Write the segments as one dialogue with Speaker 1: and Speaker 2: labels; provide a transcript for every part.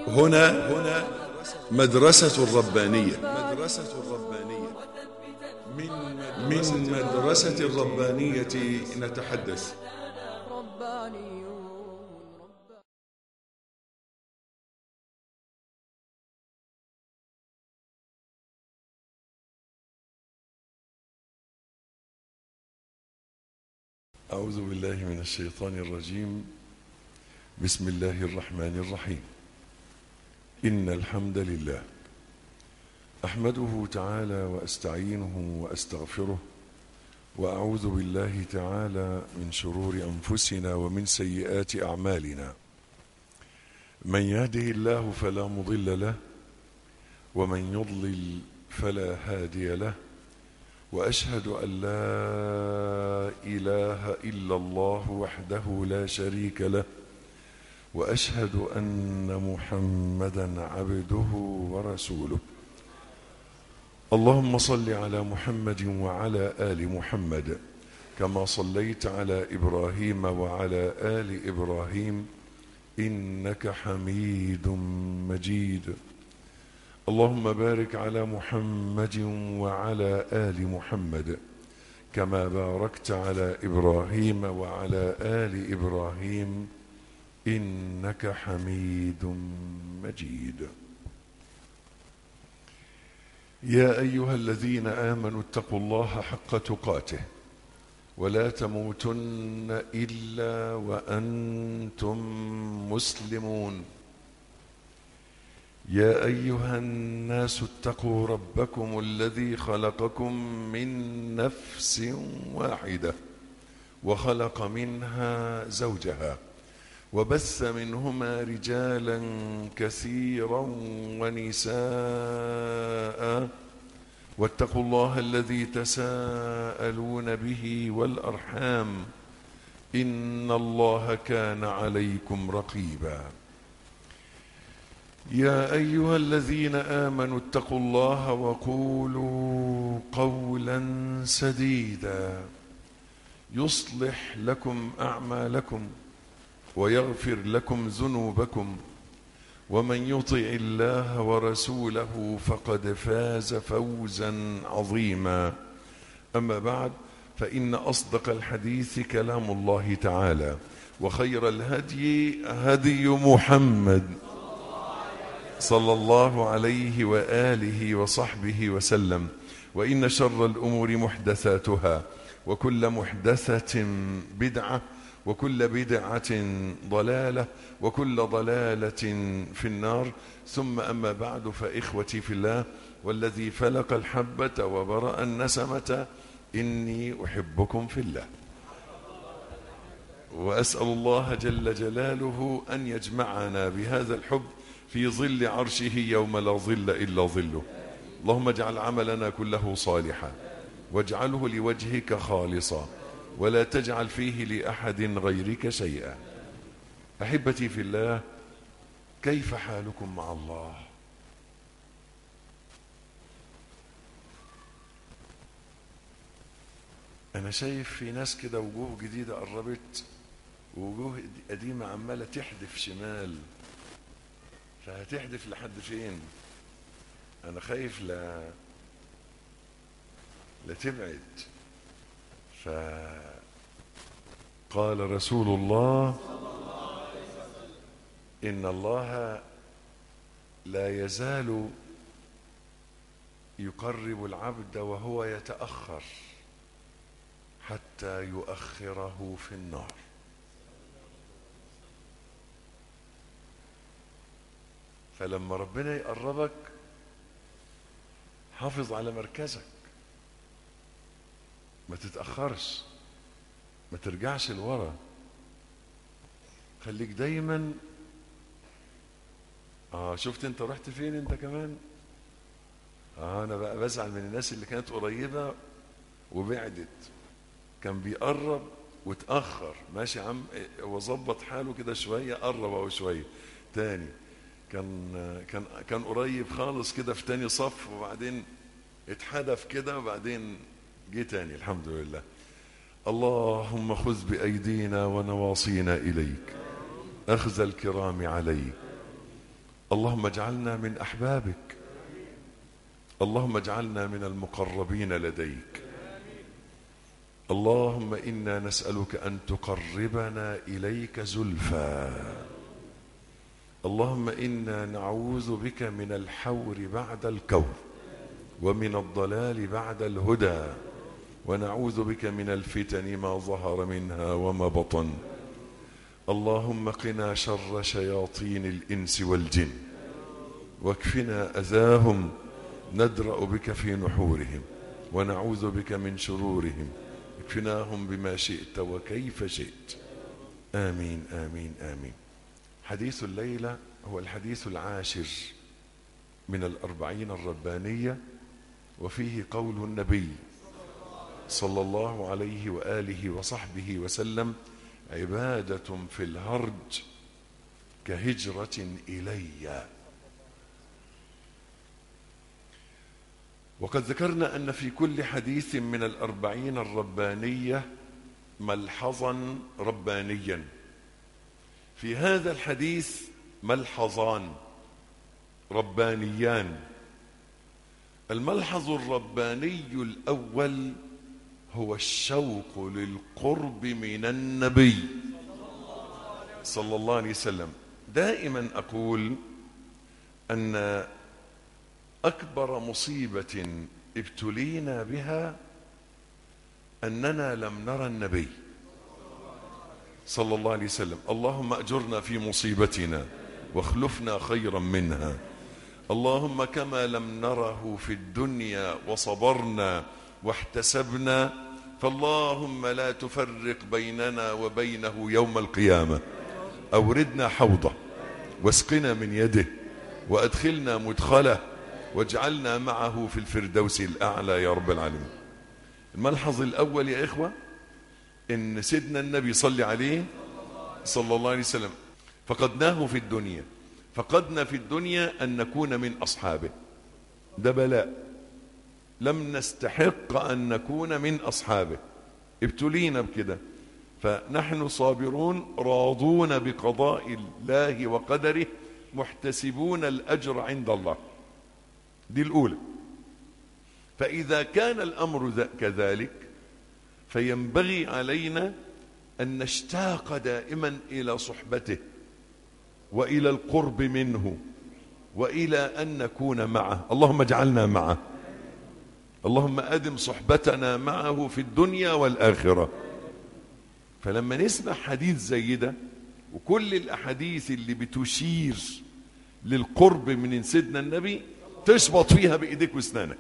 Speaker 1: هنا هنا مدرسة الربانية مدرسة الربانية من مدرسة الربانية نتحدث
Speaker 2: ربانيون
Speaker 1: أعوذ بالله من الشيطان الرجيم بسم الله الرحمن الرحيم إن الحمد لله أحمده تعالى وأستعينه وأستغفره وأعوذ بالله تعالى من شرور أنفسنا ومن سيئات أعمالنا من يهده الله فلا مضل له ومن يضلل فلا هادي له واشهد ان لا اله الا الله وحده لا شريك له واشهد ان محمدا عبده ورسوله اللهم صل على محمد وعلى ال محمد كما صليت على ابراهيم وعلى ال ابراهيم انك حميد مجيد اللهم بارك على محمد وعلى ال محمد كما باركت على ابراهيم وعلى ال ابراهيم انك حميد مجيد يا ايها الذين امنوا اتقوا الله حق تقاته ولا تموتن الا وانتم مسلمون يا ايها الناس اتقوا ربكم الذي خلقكم من نفس واحده وخلق منها زوجها وبث منهما رجالا كثيرا ونساء واتقوا الله الذي تساءلون به والارحام ان الله كان عليكم رقيبا يا ايها الذين امنوا اتقوا الله وقولوا قولا سديدا يصلح لكم اعمالكم ويغفر لكم ذنوبكم ومن يطع الله ورسوله فقد فاز فوزا عظيما اما بعد فان اصدق الحديث كلام الله تعالى وخير الهدي هدي محمد صلى الله عليه واله وصحبه وسلم وان شر الامور محدثاتها وكل محدثه بدعه وكل بدعه ضلاله وكل ضلاله في النار ثم اما بعد فاخوتي في الله والذي فلق الحبه وبرا النسمه اني احبكم في الله واسال الله جل جلاله ان يجمعنا بهذا الحب في ظل عرشه يوم لا ظل الا ظله اللهم اجعل عملنا كله صالحا واجعله لوجهك خالصا ولا تجعل فيه لاحد غيرك شيئا احبتي في الله كيف حالكم مع الله انا شايف في ناس كده وجوه جديده قربت ووجوه قديمه عماله تحدف شمال فهتحدف لحد فين انا خايف لا لا تبعد فقال رسول الله ان الله لا يزال يقرب العبد وهو يتاخر حتى يؤخره في النار فلما ربنا يقربك حافظ على مركزك ما تتأخرش ما ترجعش لورا خليك دايما اه شفت انت رحت فين انت كمان اه انا بقى بزعل من الناس اللي كانت قريبة وبعدت كان بيقرب وتأخر ماشي يا عم وظبط حاله كده شوية قرب اهو شوية تاني كان كان كان قريب خالص كده في تاني صف وبعدين اتحدف كده وبعدين جه تاني الحمد لله اللهم خذ بأيدينا ونواصينا إليك أخذ الكرام عليك اللهم اجعلنا من احبابك اللهم اجعلنا من المقربين لديك اللهم انا نسالك ان تقربنا اليك زلفى اللهم انا نعوذ بك من الحور بعد الكور ومن الضلال بعد الهدى ونعوذ بك من الفتن ما ظهر منها وما بطن اللهم قنا شر شياطين الانس والجن واكفنا اذاهم ندرا بك في نحورهم ونعوذ بك من شرورهم اكفناهم بما شئت وكيف شئت امين امين امين حديث الليله هو الحديث العاشر من الاربعين الربانيه وفيه قول النبي صلى الله عليه واله وصحبه وسلم عباده في الهرج كهجره الي وقد ذكرنا ان في كل حديث من الاربعين الربانيه ملحظا ربانيا في هذا الحديث ملحظان ربانيان الملحظ الرباني الاول هو الشوق للقرب من النبي صلى الله عليه وسلم دائما اقول ان اكبر مصيبه ابتلينا بها اننا لم نرى النبي صلى الله عليه وسلم اللهم اجرنا في مصيبتنا واخلفنا خيرا منها اللهم كما لم نره في الدنيا وصبرنا واحتسبنا فاللهم لا تفرق بيننا وبينه يوم القيامه اوردنا حوضه واسقنا من يده وادخلنا مدخله واجعلنا معه في الفردوس الاعلى يا رب العالمين الملحظ الاول يا اخوه ان سيدنا النبي صلى عليه صلى الله عليه وسلم فقدناه في الدنيا فقدنا في الدنيا ان نكون من اصحابه ده بلاء لم نستحق ان نكون من اصحابه ابتلينا بكده فنحن صابرون راضون بقضاء الله وقدره محتسبون الاجر عند الله دي الاولى فاذا كان الامر كذلك فينبغي علينا ان نشتاق دائما الى صحبته والى القرب منه والى ان نكون معه اللهم اجعلنا معه اللهم ادم صحبتنا معه في الدنيا والاخره فلما نسمع حديث زي ده وكل الاحاديث اللي بتشير للقرب من سيدنا النبي تشبط فيها بايديك واسنانك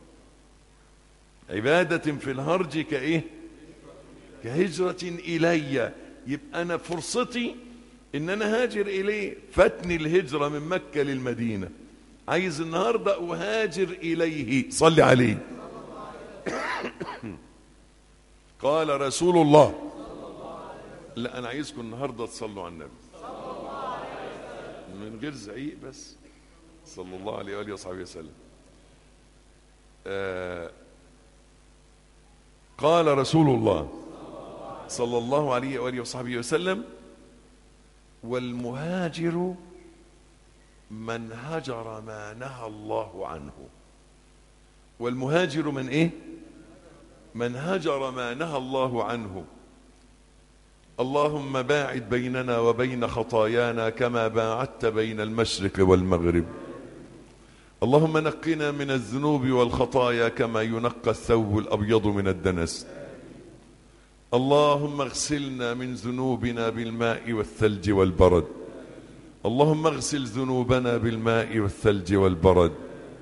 Speaker 1: عباده في الهرج كايه كهجره الي يبقى انا فرصتي ان انا هاجر اليه فاتني الهجره من مكه للمدينه عايز النهارده اهاجر اليه صلي عليه قال رسول الله لا انا عايزكم النهارده تصلوا على النبي من غير زعيق بس صلى الله عليه واله وصحبه وسلم آه قال رسول الله صلى الله عليه واله وصحبه وسلم والمهاجر من هجر ما نهى الله عنه والمهاجر من ايه من هجر ما نهى الله عنه اللهم باعد بيننا وبين خطايانا كما باعدت بين المشرق والمغرب اللهم نقنا من الذنوب والخطايا كما ينقى الثوب الابيض من الدنس اللهم اغسلنا من ذنوبنا بالماء والثلج والبرد اللهم اغسل ذنوبنا بالماء والثلج والبرد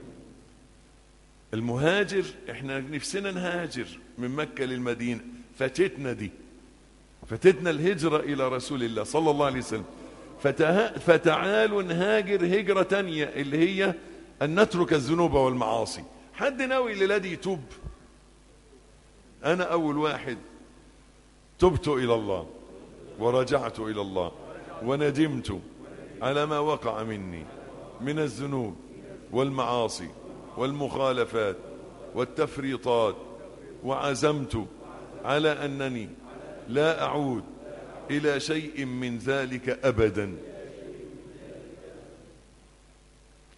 Speaker 1: المهاجر احنا نفسنا نهاجر من مكة للمدينة فاتتنا دي فاتتنا الهجرة إلى رسول الله صلى الله عليه وسلم فتها فتعالوا نهاجر هجرة تانية اللي هي أن نترك الذنوب والمعاصي حد ناوي للذي يتوب أنا أول واحد تبت إلى الله ورجعت إلى الله وندمت على ما وقع مني من الذنوب والمعاصي والمخالفات والتفريطات وعزمت على أنني لا أعود إلى شيء من ذلك أبدا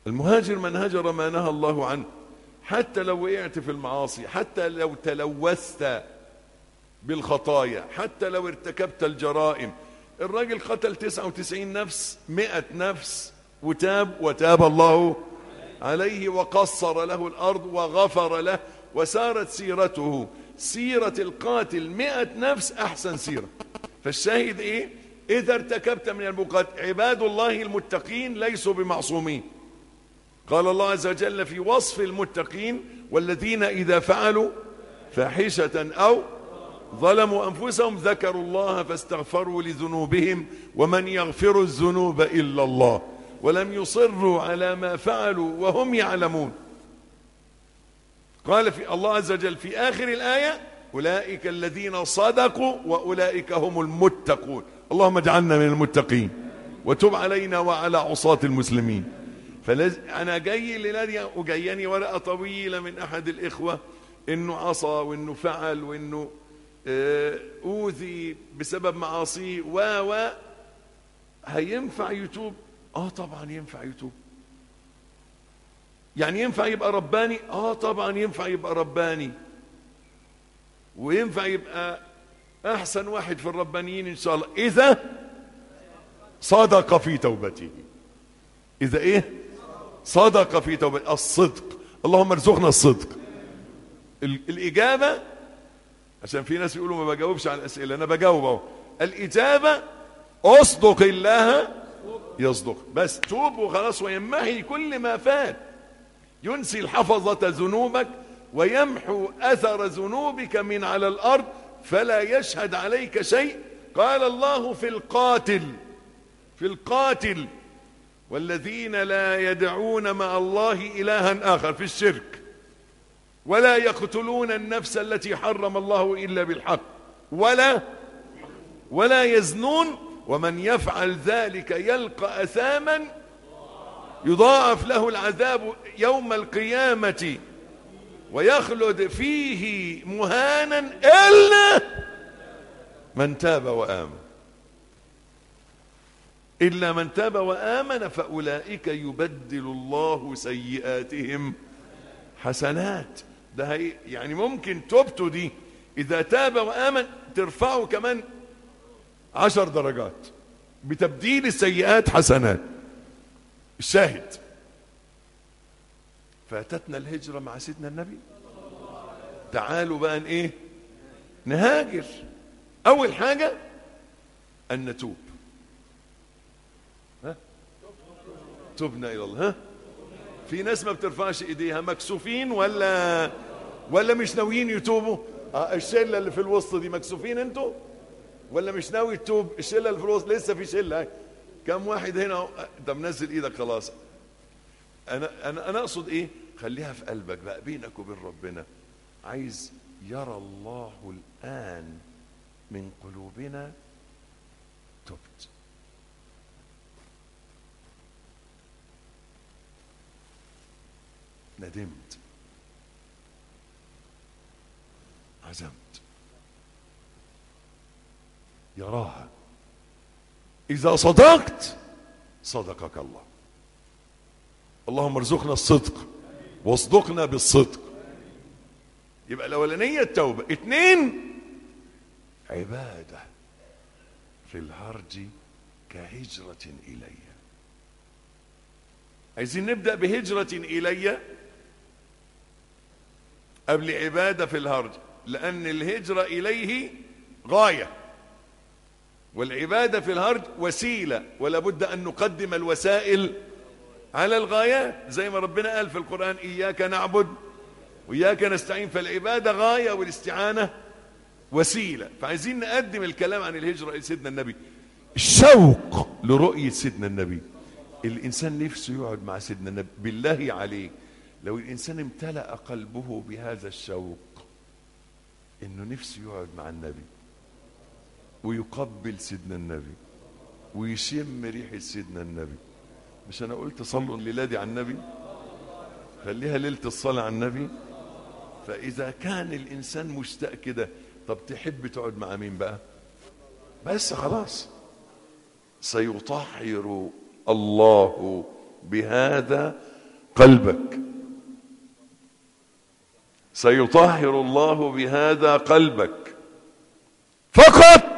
Speaker 1: المهاجر من هجر ما نهى الله عنه حتى لو وقعت في المعاصي حتى لو تلوثت بالخطايا حتى لو ارتكبت الجرائم الراجل قتل 99 نفس 100 نفس وتاب وتاب الله عليه وقصر له الأرض وغفر له وسارت سيرته سيرة القاتل مئة نفس أحسن سيرة فالشاهد إيه إذا ارتكبت من المقات عباد الله المتقين ليسوا بمعصومين قال الله عز وجل في وصف المتقين والذين إذا فعلوا فاحشة أو ظلموا أنفسهم ذكروا الله فاستغفروا لذنوبهم ومن يغفر الذنوب إلا الله ولم يصروا على ما فعلوا وهم يعلمون قال في الله عز وجل في آخر الآية أولئك الذين صدقوا وأولئك هم المتقون اللهم اجعلنا من المتقين وتب علينا وعلى عصاة المسلمين فلز... أنا جاي الليلة دي وجاياني ورقة طويلة من أحد الإخوة إنه عصى وإنه فعل وإنه آه، أوذي بسبب معاصيه و و هينفع يتوب اه طبعا ينفع يتوب يعني ينفع يبقى رباني اه طبعا ينفع يبقى رباني وينفع يبقى احسن واحد في الربانيين ان شاء الله اذا صدق في توبته اذا ايه صدق في توبته الصدق اللهم ارزقنا الصدق ال- الاجابه عشان في ناس يقولوا ما بجاوبش على الاسئله انا بجاوب اهو الاجابه اصدق الله يصدق بس توب وخلاص ويمحي كل ما فات ينسي الحفظة ذنوبك ويمحو أثر ذنوبك من على الأرض فلا يشهد عليك شيء قال الله في القاتل في القاتل والذين لا يدعون مع الله إلها آخر في الشرك ولا يقتلون النفس التي حرم الله إلا بالحق ولا ولا يزنون ومن يفعل ذلك يلقى أثاما يضاعف له العذاب يوم القيامة ويخلد فيه مهانا إلا من تاب وآمن إلا من تاب وآمن فأولئك يبدل الله سيئاتهم حسنات ده هي يعني ممكن توبته دي إذا تاب وآمن ترفعه كمان عشر درجات بتبديل السيئات حسنات الشاهد فاتتنا الهجرة مع سيدنا النبي تعالوا بقى ان ايه نهاجر اول حاجة ان نتوب ها تبنا الى الله ها في ناس ما بترفعش ايديها مكسوفين ولا ولا مش ناويين يتوبوا آه الشله اللي في الوسط دي مكسوفين انتوا ولا مش ناوي تتوب الشله اللي في الوسط لسه في شله اهي. كم واحد هنا أهو. انت منزل ايدك خلاص انا انا انا اقصد ايه خليها في قلبك بقى بينك وبين ربنا عايز يرى الله الان من قلوبنا تبت ندمت عزمت يراها إذا صدقت صدقك الله اللهم ارزقنا الصدق واصدقنا بالصدق يبقى الأولانية التوبة اتنين عبادة في الهرج كهجرة إلي عايزين نبدأ بهجرة إلي قبل عبادة في الهرج لأن الهجرة إليه غاية والعبادة في الهرج وسيلة ولا بد أن نقدم الوسائل على الغايات زي ما ربنا قال في القرآن إياك نعبد وإياك نستعين فالعبادة غاية والاستعانة وسيلة فعايزين نقدم الكلام عن الهجرة لسيدنا النبي الشوق لرؤية سيدنا النبي الإنسان نفسه يقعد مع سيدنا النبي بالله عليك لو الإنسان امتلأ قلبه بهذا الشوق إنه نفسه يقعد مع النبي ويقبل سيدنا النبي ويشم ريحة سيدنا النبي مش أنا قلت صلوا الليلة دي على النبي خليها ليلة الصلاة على النبي فإذا كان الإنسان مشتاق كده طب تحب تقعد مع مين بقى بس خلاص سيطهر الله بهذا قلبك سيطهر الله بهذا قلبك فقط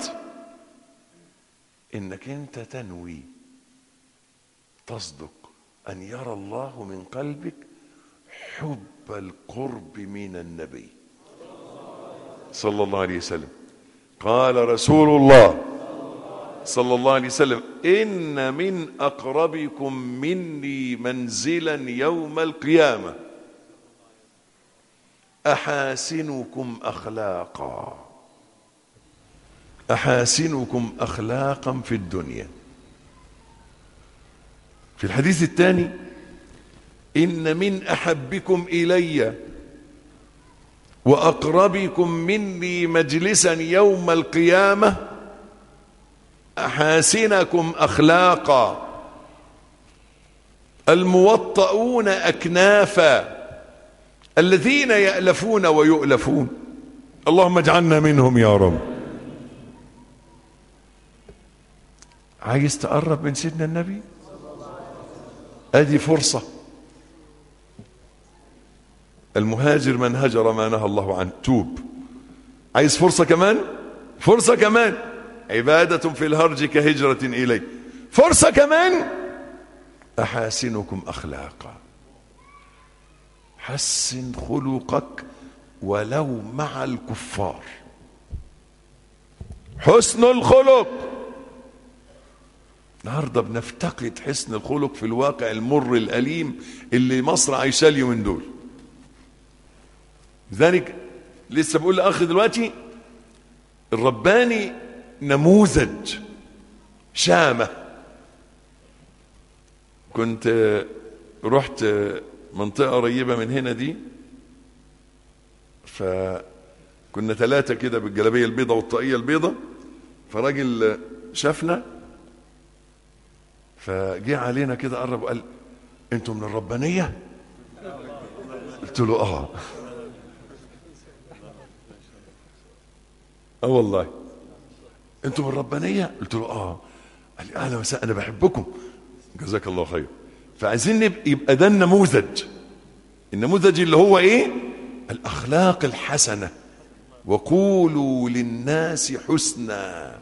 Speaker 1: انك انت تنوي تصدق ان يرى الله من قلبك حب القرب من النبي صلى الله عليه وسلم قال رسول الله صلى الله عليه وسلم ان من اقربكم مني منزلا يوم القيامه احاسنكم اخلاقا احاسنكم اخلاقا في الدنيا في الحديث الثاني ان من احبكم الي واقربكم مني مجلسا يوم القيامه احاسنكم اخلاقا الموطؤون اكنافا الذين يالفون ويؤلفون اللهم اجعلنا منهم يا رب عايز تقرب من سيدنا النبي ادي فرصه المهاجر من هجر ما نهى الله عنه توب عايز فرصه كمان فرصه كمان عباده في الهرج كهجره اليه فرصه كمان احاسنكم اخلاقا حسن خلقك ولو مع الكفار حسن الخلق النهارده بنفتقد حسن الخلق في الواقع المر الاليم اللي مصر عايشاه اليومين دول لذلك لسه بقول لاخ دلوقتي الرباني نموذج شامه كنت رحت منطقه قريبه من هنا دي فكنا ثلاثه كده بالجلابيه البيضاء والطاقيه البيضاء فراجل شافنا فجه علينا كده قرب وقال انتوا من الربانيه قلت له اه اه والله انتوا من الربانيه قلت له اه قال لي اهلا وسهلا انا بحبكم جزاك الله خير فعايزين يبقى ده النموذج النموذج اللي هو ايه الاخلاق الحسنه وقولوا للناس حسنا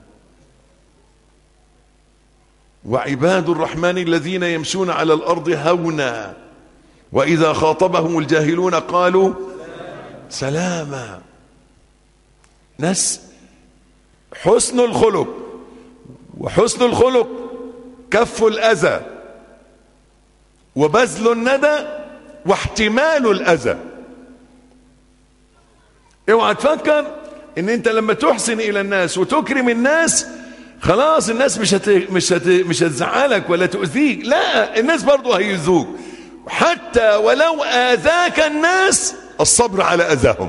Speaker 1: وعباد الرحمن الذين يمشون على الارض هونا واذا خاطبهم الجاهلون قالوا سلاما ناس حسن الخلق وحسن الخلق كف الاذى وبذل الندى واحتمال الاذى اوعى تفكر ان انت لما تحسن الى الناس وتكرم الناس خلاص الناس مش هت... مش هت... مش هتزعلك ولا تؤذيك لا الناس برضه هيؤذوك حتى ولو آذاك الناس الصبر على أذاهم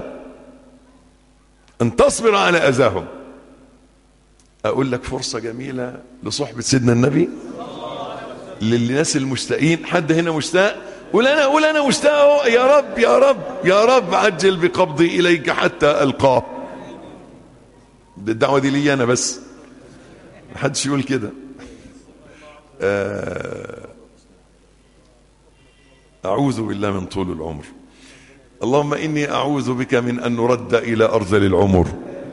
Speaker 1: أن تصبر على أذاهم أقول لك فرصة جميلة لصحبة سيدنا النبي للناس المشتاقين حد هنا مشتاق قول أنا قول أنا مشتاق يا رب يا رب يا رب عجل بقبضي إليك حتى ألقاه الدعوة دي لي أنا بس محدش يقول كده أعوذ بالله من طول العمر اللهم إني أعوذ بك من أن نرد إلى أرذل العمر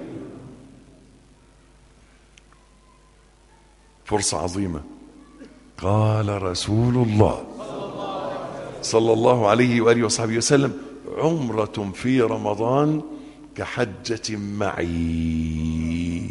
Speaker 1: فرصة عظيمة قال رسول الله صلى الله عليه وآله وصحبه وسلم عمرة في رمضان كحجة معي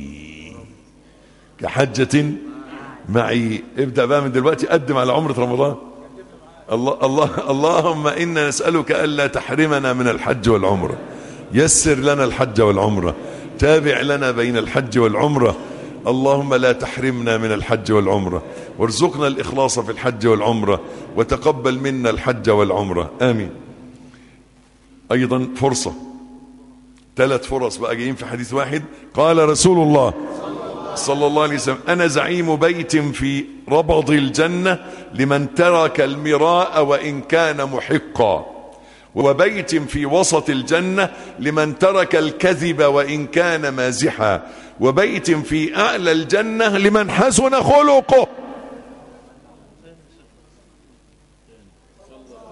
Speaker 1: كحجة معي ابدأ بقى من دلوقتي قدم على عمرة رمضان الله الله اللهم إنا نسألك ألا تحرمنا من الحج والعمرة يسر لنا الحج والعمرة تابع لنا بين الحج والعمرة اللهم لا تحرمنا من الحج والعمرة وارزقنا الإخلاص في الحج والعمرة وتقبل منا الحج والعمرة آمين أيضا فرصة ثلاث فرص بقى جايين في حديث واحد قال رسول الله صلى الله عليه وسلم أنا زعيم بيت في ربض الجنة لمن ترك المراء وإن كان محقا وبيت في وسط الجنة لمن ترك الكذب وإن كان مازحا وبيت في أعلى الجنة لمن حسن خلقه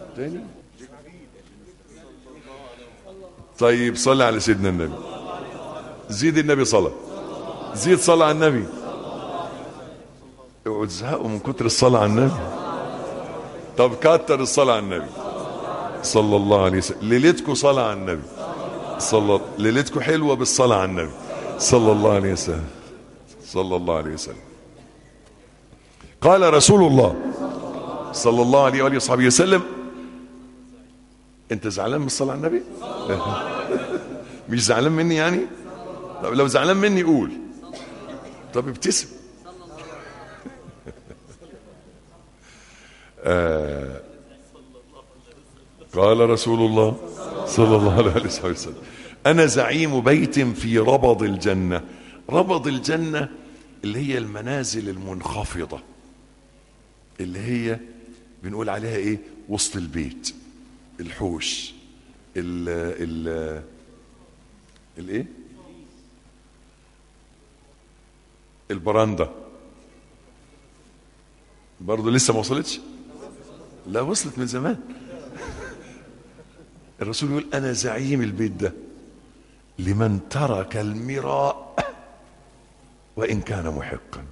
Speaker 1: تاني طيب صلي على سيدنا النبي زيد النبي صلاة زيد صلاة على النبي اوعوا تزهقوا من كتر الصلاة على النبي طب كتر الصلاة على النبي صلى الله عليه وسلم ليلتكم صلاة على النبي صلى ليلتكم حلوة بالصلاة على النبي صلى الله عليه وسلم صلى الله عليه وسلم قال رسول الله صلى الله عليه وآله وصحبه وسلم انت زعلان من الصلاة على النبي مش زعلان مني يعني طب لو زعلان مني قول طب ابتسم آه قال رسول الله صلى الله عليه وسلم أنا زعيم بيت في ربض الجنة ربض الجنة اللي هي المنازل المنخفضة اللي هي بنقول عليها ايه وسط البيت الحوش ال ال الايه البرندة برضه لسه ما وصلتش لا وصلت من زمان الرسول يقول انا زعيم البيت ده لمن ترك المراء وان كان محقا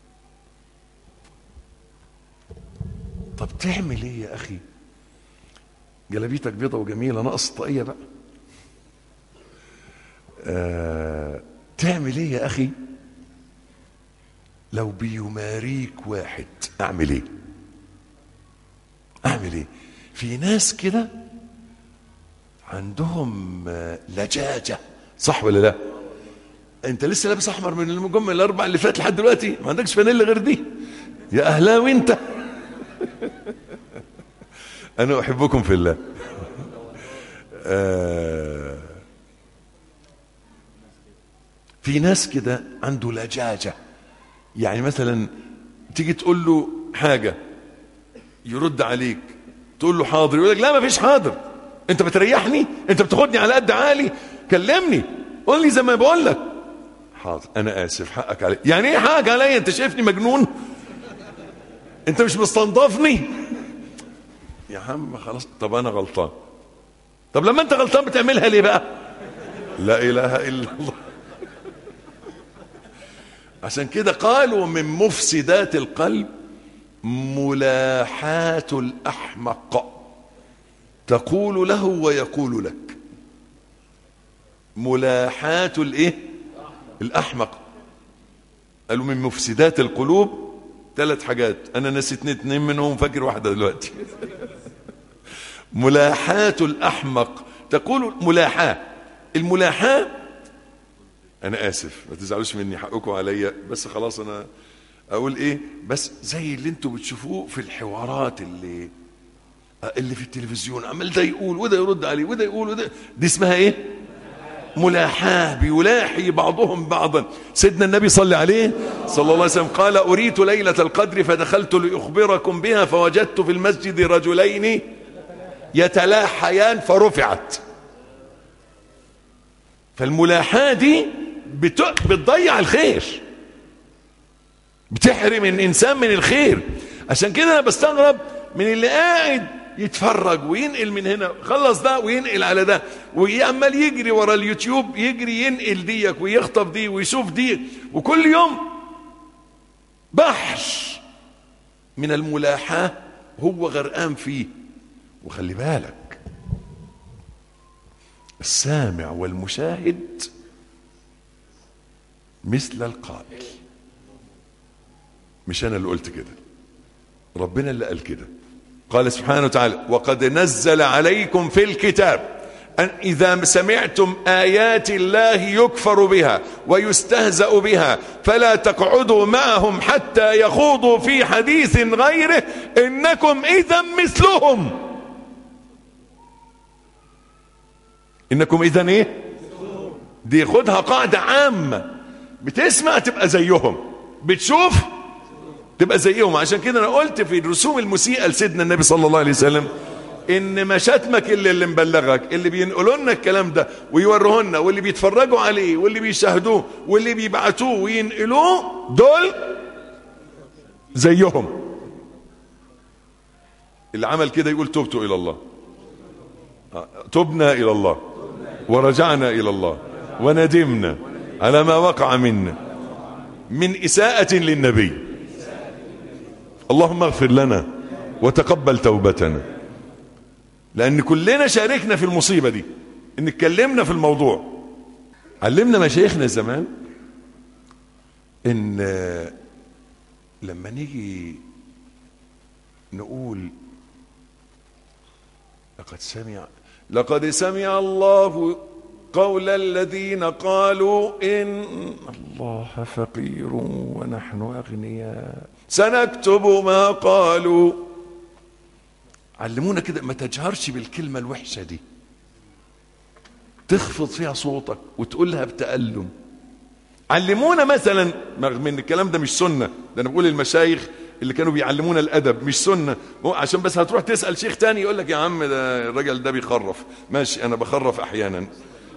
Speaker 1: طب تعمل ايه يا اخي جلابيتك بيضة وجميلة ناقص طاقية بقى آه تعمل ايه يا اخي لو بيماريك واحد اعمل ايه اعمل ايه في ناس كده عندهم آه، لجاجة صح ولا لا انت لسه لابس احمر من المجمع الاربع اللي فات لحد دلوقتي ما عندكش فانيلا غير دي يا اهلاوي انت انا احبكم في الله آه في ناس كده عنده لجاجة يعني مثلا تيجي تقول له حاجة يرد عليك تقول له حاضر يقول لك لا ما فيش حاضر انت بتريحني انت بتاخدني على قد عالي كلمني قول لي زي ما بقول لك حاضر انا اسف حقك علي يعني ايه حقك عليا انت شايفني مجنون انت مش مستنضفني يا عم خلاص طب انا غلطان طب لما انت غلطان بتعملها ليه بقى لا اله الا الله عشان كده قالوا من مفسدات القلب ملاحاة الأحمق تقول له ويقول لك ملاحاة الايه الأحمق قالوا من مفسدات القلوب ثلاث حاجات انا نسيت اتنين منهم فاكر واحدة دلوقتي ملاحاة الأحمق تقول ملاحاة الملاحاة أنا آسف ما تزعلوش مني حقكم عليا بس خلاص أنا أقول إيه بس زي اللي أنتوا بتشوفوه في الحوارات اللي اللي في التلفزيون عمال ده يقول وده يرد عليه وده يقول وده دي اسمها إيه؟ ملاحاة بيلاحي بعضهم بعضا سيدنا النبي صلى عليه صلى الله عليه وسلم قال أريت ليلة القدر فدخلت لأخبركم بها فوجدت في المسجد رجلين يتلاحيان فرفعت فالملاحاة دي بت... بتضيع الخير بتحرم الإنسان من الخير عشان كده أنا بستغرب من اللي قاعد يتفرج وينقل من هنا خلص ده وينقل على ده وعمال يجري ورا اليوتيوب يجري ينقل ديك ويخطف دي ويشوف دي وكل يوم بحر من الملاحاة هو غرقان فيه وخلي بالك السامع والمشاهد مثل القائل مش انا اللي قلت كده ربنا اللي قال كده قال سبحانه وتعالى وقد نزل عليكم في الكتاب أن إذا سمعتم آيات الله يكفر بها ويستهزأ بها فلا تقعدوا معهم حتى يخوضوا في حديث غيره إنكم إذا مثلهم إنكم إذا إيه دي خدها قاعدة عامة بتسمع تبقى زيهم بتشوف تبقى زيهم عشان كده انا قلت في الرسوم المسيئه لسيدنا النبي صلى الله عليه وسلم ان ما شتمك اللي, اللي مبلغك اللي بينقلوا لنا الكلام ده ويوروه لنا واللي بيتفرجوا عليه واللي بيشاهدوه واللي بيبعتوه وينقلوه دول زيهم اللي عمل كده يقول تبت الى الله آه، تبنا الى الله ورجعنا الى الله وندمنا على ما وقع منا من اساءة للنبي اللهم اغفر لنا وتقبل توبتنا لان كلنا شاركنا في المصيبة دي ان اتكلمنا في الموضوع علمنا مشايخنا زمان ان آه، لما نيجي نقول لقد سمع لقد سمع الله قول الذين قالوا إن الله فقير ونحن أغنياء سنكتب ما قالوا علمونا كده ما تجهرش بالكلمة الوحشة دي تخفض فيها صوتك وتقولها بتألم علمونا مثلا رغم ان الكلام ده مش سنة ده انا بقول المشايخ اللي كانوا بيعلمونا الادب مش سنة مو عشان بس هتروح تسأل شيخ تاني يقول لك يا عم ده الراجل ده بيخرف ماشي انا بخرف احيانا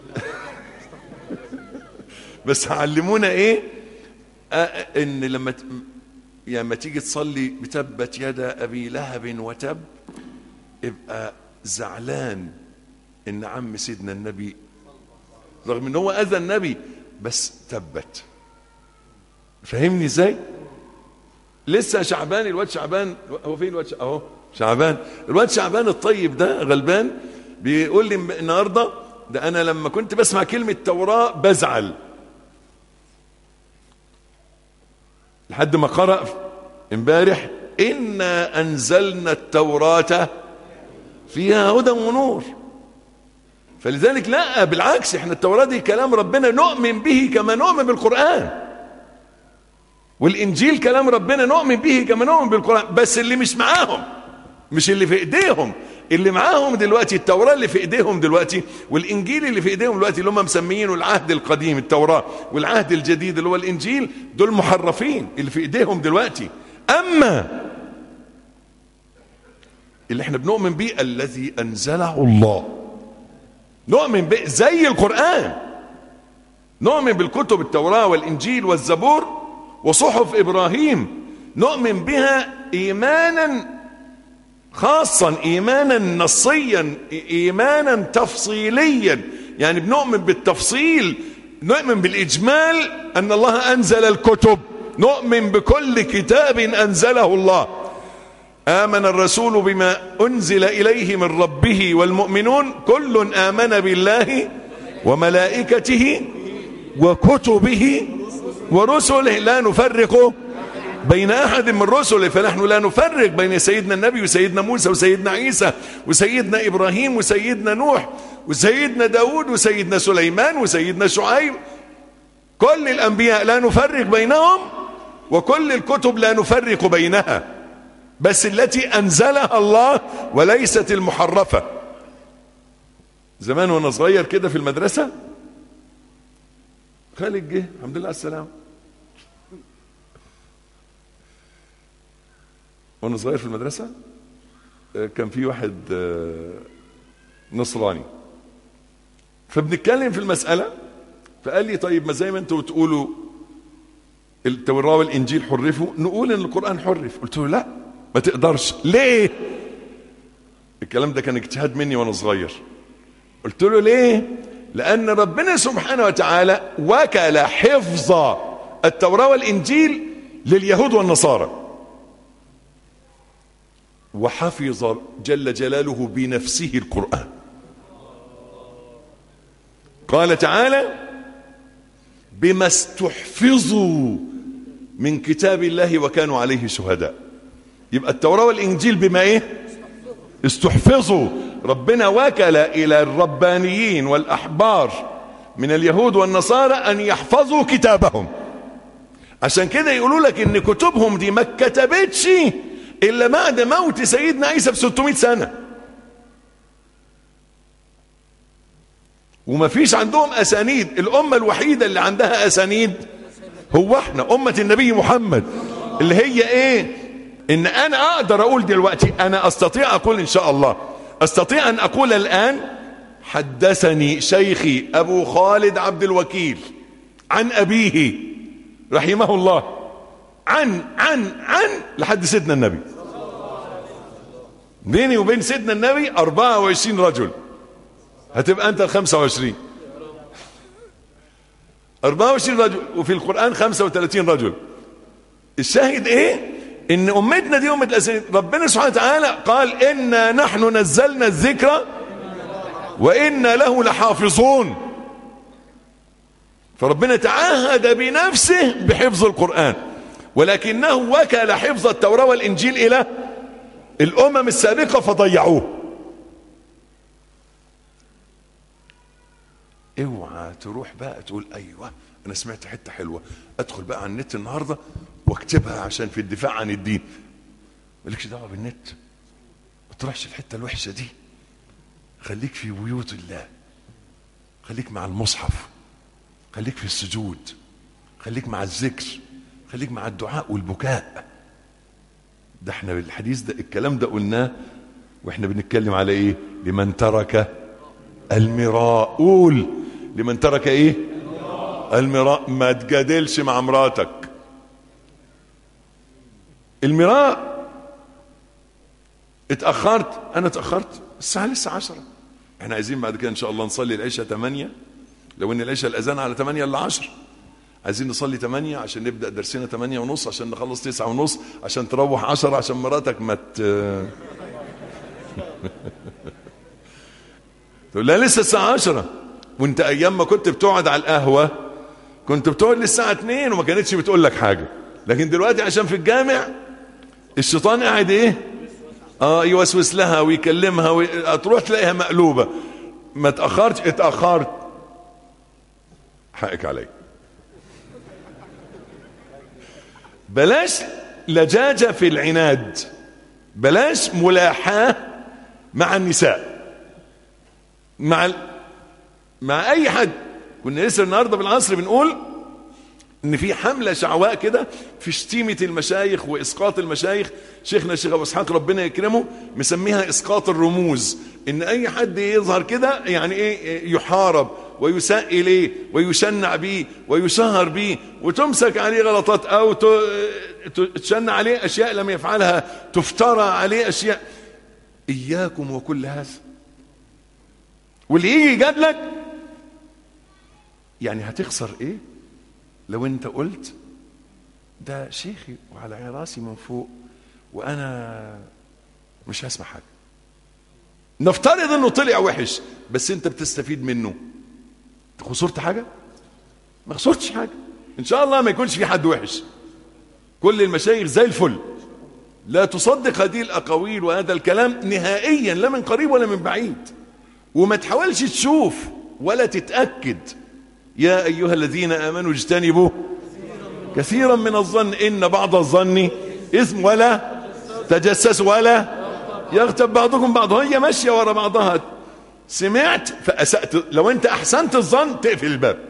Speaker 1: بس علمونا ايه آه ان لما ت... يعني لما تيجي تصلي بتبت يدا ابي لهب وتب ابقى زعلان ان عم سيدنا النبي رغم ان هو اذى النبي بس تبت فهمني ازاي لسه شعبان الواد شعبان هو فين الواد شعبان اهو شعبان الواد شعبان الطيب ده غلبان بيقول لي النهارده ده انا لما كنت بسمع كلمه توراة بزعل لحد ما قرأ امبارح إنا أنزلنا التوراة فيها هدى ونور فلذلك لا بالعكس احنا التوراة دي كلام ربنا نؤمن به كما نؤمن بالقرآن والإنجيل كلام ربنا نؤمن به كما نؤمن بالقرآن بس اللي مش معاهم مش اللي في ايديهم اللي معاهم دلوقتي التوراة اللي في ايديهم دلوقتي والانجيل اللي في ايديهم دلوقتي اللي هم مسميينه العهد القديم التوراة والعهد الجديد اللي هو الانجيل دول محرفين اللي في ايديهم دلوقتي اما اللي احنا بنؤمن به الذي انزله الله نؤمن به زي القرآن نؤمن بالكتب التوراة والانجيل والزبور وصحف ابراهيم نؤمن بها ايمانا خاصا ايمانا نصيا ايمانا تفصيليا يعني بنؤمن بالتفصيل نؤمن بالاجمال ان الله انزل الكتب نؤمن بكل كتاب انزله الله امن الرسول بما انزل اليه من ربه والمؤمنون كل امن بالله وملائكته وكتبه ورسله لا نفرق بين احد من رسله فنحن لا نفرق بين سيدنا النبي وسيدنا موسى وسيدنا عيسى وسيدنا ابراهيم وسيدنا نوح وسيدنا داود وسيدنا سليمان وسيدنا شعيب كل الانبياء لا نفرق بينهم وكل الكتب لا نفرق بينها بس التي انزلها الله وليست المحرفه زمان وانا صغير كده في المدرسه خالد جه الحمد لله على السلامه وانا صغير في المدرسه كان في واحد نصراني فبنتكلم في المساله فقال لي طيب ما زي ما انتوا بتقولوا التوراه والانجيل حرفوا نقول ان القران حرف قلت له لا ما تقدرش ليه الكلام ده كان اجتهاد مني وانا صغير قلت له ليه لان ربنا سبحانه وتعالى وكل حفظ التوراه والانجيل لليهود والنصارى وحفظ جل جلاله بنفسه القرآن قال تعالى بما استحفظوا من كتاب الله وكانوا عليه شهداء يبقى التوراة والإنجيل بما إيه استحفظوا ربنا وكل إلى الربانيين والأحبار من اليهود والنصارى أن يحفظوا كتابهم عشان كده يقولوا لك إن كتبهم دي ما اتكتبتش إلا بعد موت سيدنا عيسى ب 600 سنة وما فيش عندهم أسانيد الأمة الوحيدة اللي عندها أسانيد هو احنا أمة النبي محمد اللي هي ايه ان انا اقدر اقول دلوقتي انا استطيع اقول ان شاء الله استطيع ان اقول الان حدثني شيخي ابو خالد عبد الوكيل عن ابيه رحمه الله عن عن عن لحد سيدنا النبي بيني وبين سيدنا النبي 24 رجل هتبقى انت ال 25 24 رجل وفي القرآن 35 رجل الشاهد ايه ان امتنا دي امة الاسرين ربنا سبحانه وتعالى قال انا نحن نزلنا الذكر وانا له لحافظون فربنا تعهد بنفسه بحفظ القرآن ولكنه وكل حفظ التوراة والانجيل الى الامم السابقة فضيعوه اوعى تروح بقى تقول ايوه انا سمعت حته حلوه ادخل بقى على النت النهارده واكتبها عشان في الدفاع عن الدين مالكش دعوه بالنت ما تروحش الحته الوحشه دي خليك في بيوت الله خليك مع المصحف خليك في السجود خليك مع الذكر خليك مع الدعاء والبكاء ده احنا بالحديث ده الكلام ده قلناه واحنا بنتكلم على ايه لمن ترك المراء قول لمن ترك ايه المراء ما تجادلش مع مراتك المراء اتأخرت انا اتأخرت الساعة لسه عشرة احنا عايزين بعد كده ان شاء الله نصلي العشاء 8 لو ان العشاء الاذان على 8 الا 10 عايزين نصلي 8 عشان نبدا درسنا 8 ونص عشان نخلص 9 ونص عشان تروح 10 عشان مراتك ما ت... تقول لا لسه الساعة 10 وانت ايام ما كنت بتقعد على القهوة كنت بتقعد للساعة 2 وما كانتش بتقول لك حاجة لكن دلوقتي عشان في الجامع الشيطان قاعد ايه اه يوسوس لها ويكلمها وتروح تلاقيها مقلوبة ما تأخرتش اتأخرت حقك علي بلاش لجاجة في العناد بلاش ملاحاة مع النساء مع ال... مع اي حد كنا لسه النهارده بالعصر بنقول ان في حمله شعواء كده في شتيمه المشايخ واسقاط المشايخ شيخنا الشيخ ابو اسحاق ربنا يكرمه مسميها اسقاط الرموز ان اي حد يظهر كده يعني ايه يحارب ويساء اليه ويشنع بيه ويشهر بيه وتمسك عليه غلطات او تشنع عليه اشياء لم يفعلها تفترى عليه اشياء اياكم وكل هذا واللي يجي يجادلك يعني هتخسر ايه لو انت قلت ده شيخي وعلى راسي من فوق وانا مش هسمع حاجه نفترض انه طلع وحش بس انت بتستفيد منه خسرت حاجه ما خسرتش حاجه ان شاء الله ما يكونش في حد وحش كل المشايخ زي الفل لا تصدق هذه الاقاويل وهذا الكلام نهائيا لا من قريب ولا من بعيد وما تحاولش تشوف ولا تتأكد يا أيها الذين آمنوا اجتنبوا كثيرا من الظن إن بعض الظن إثم ولا تجسس ولا يغتب بعضكم بعض هي ماشية ورا بعضها سمعت فأسأت لو أنت أحسنت الظن تقفل الباب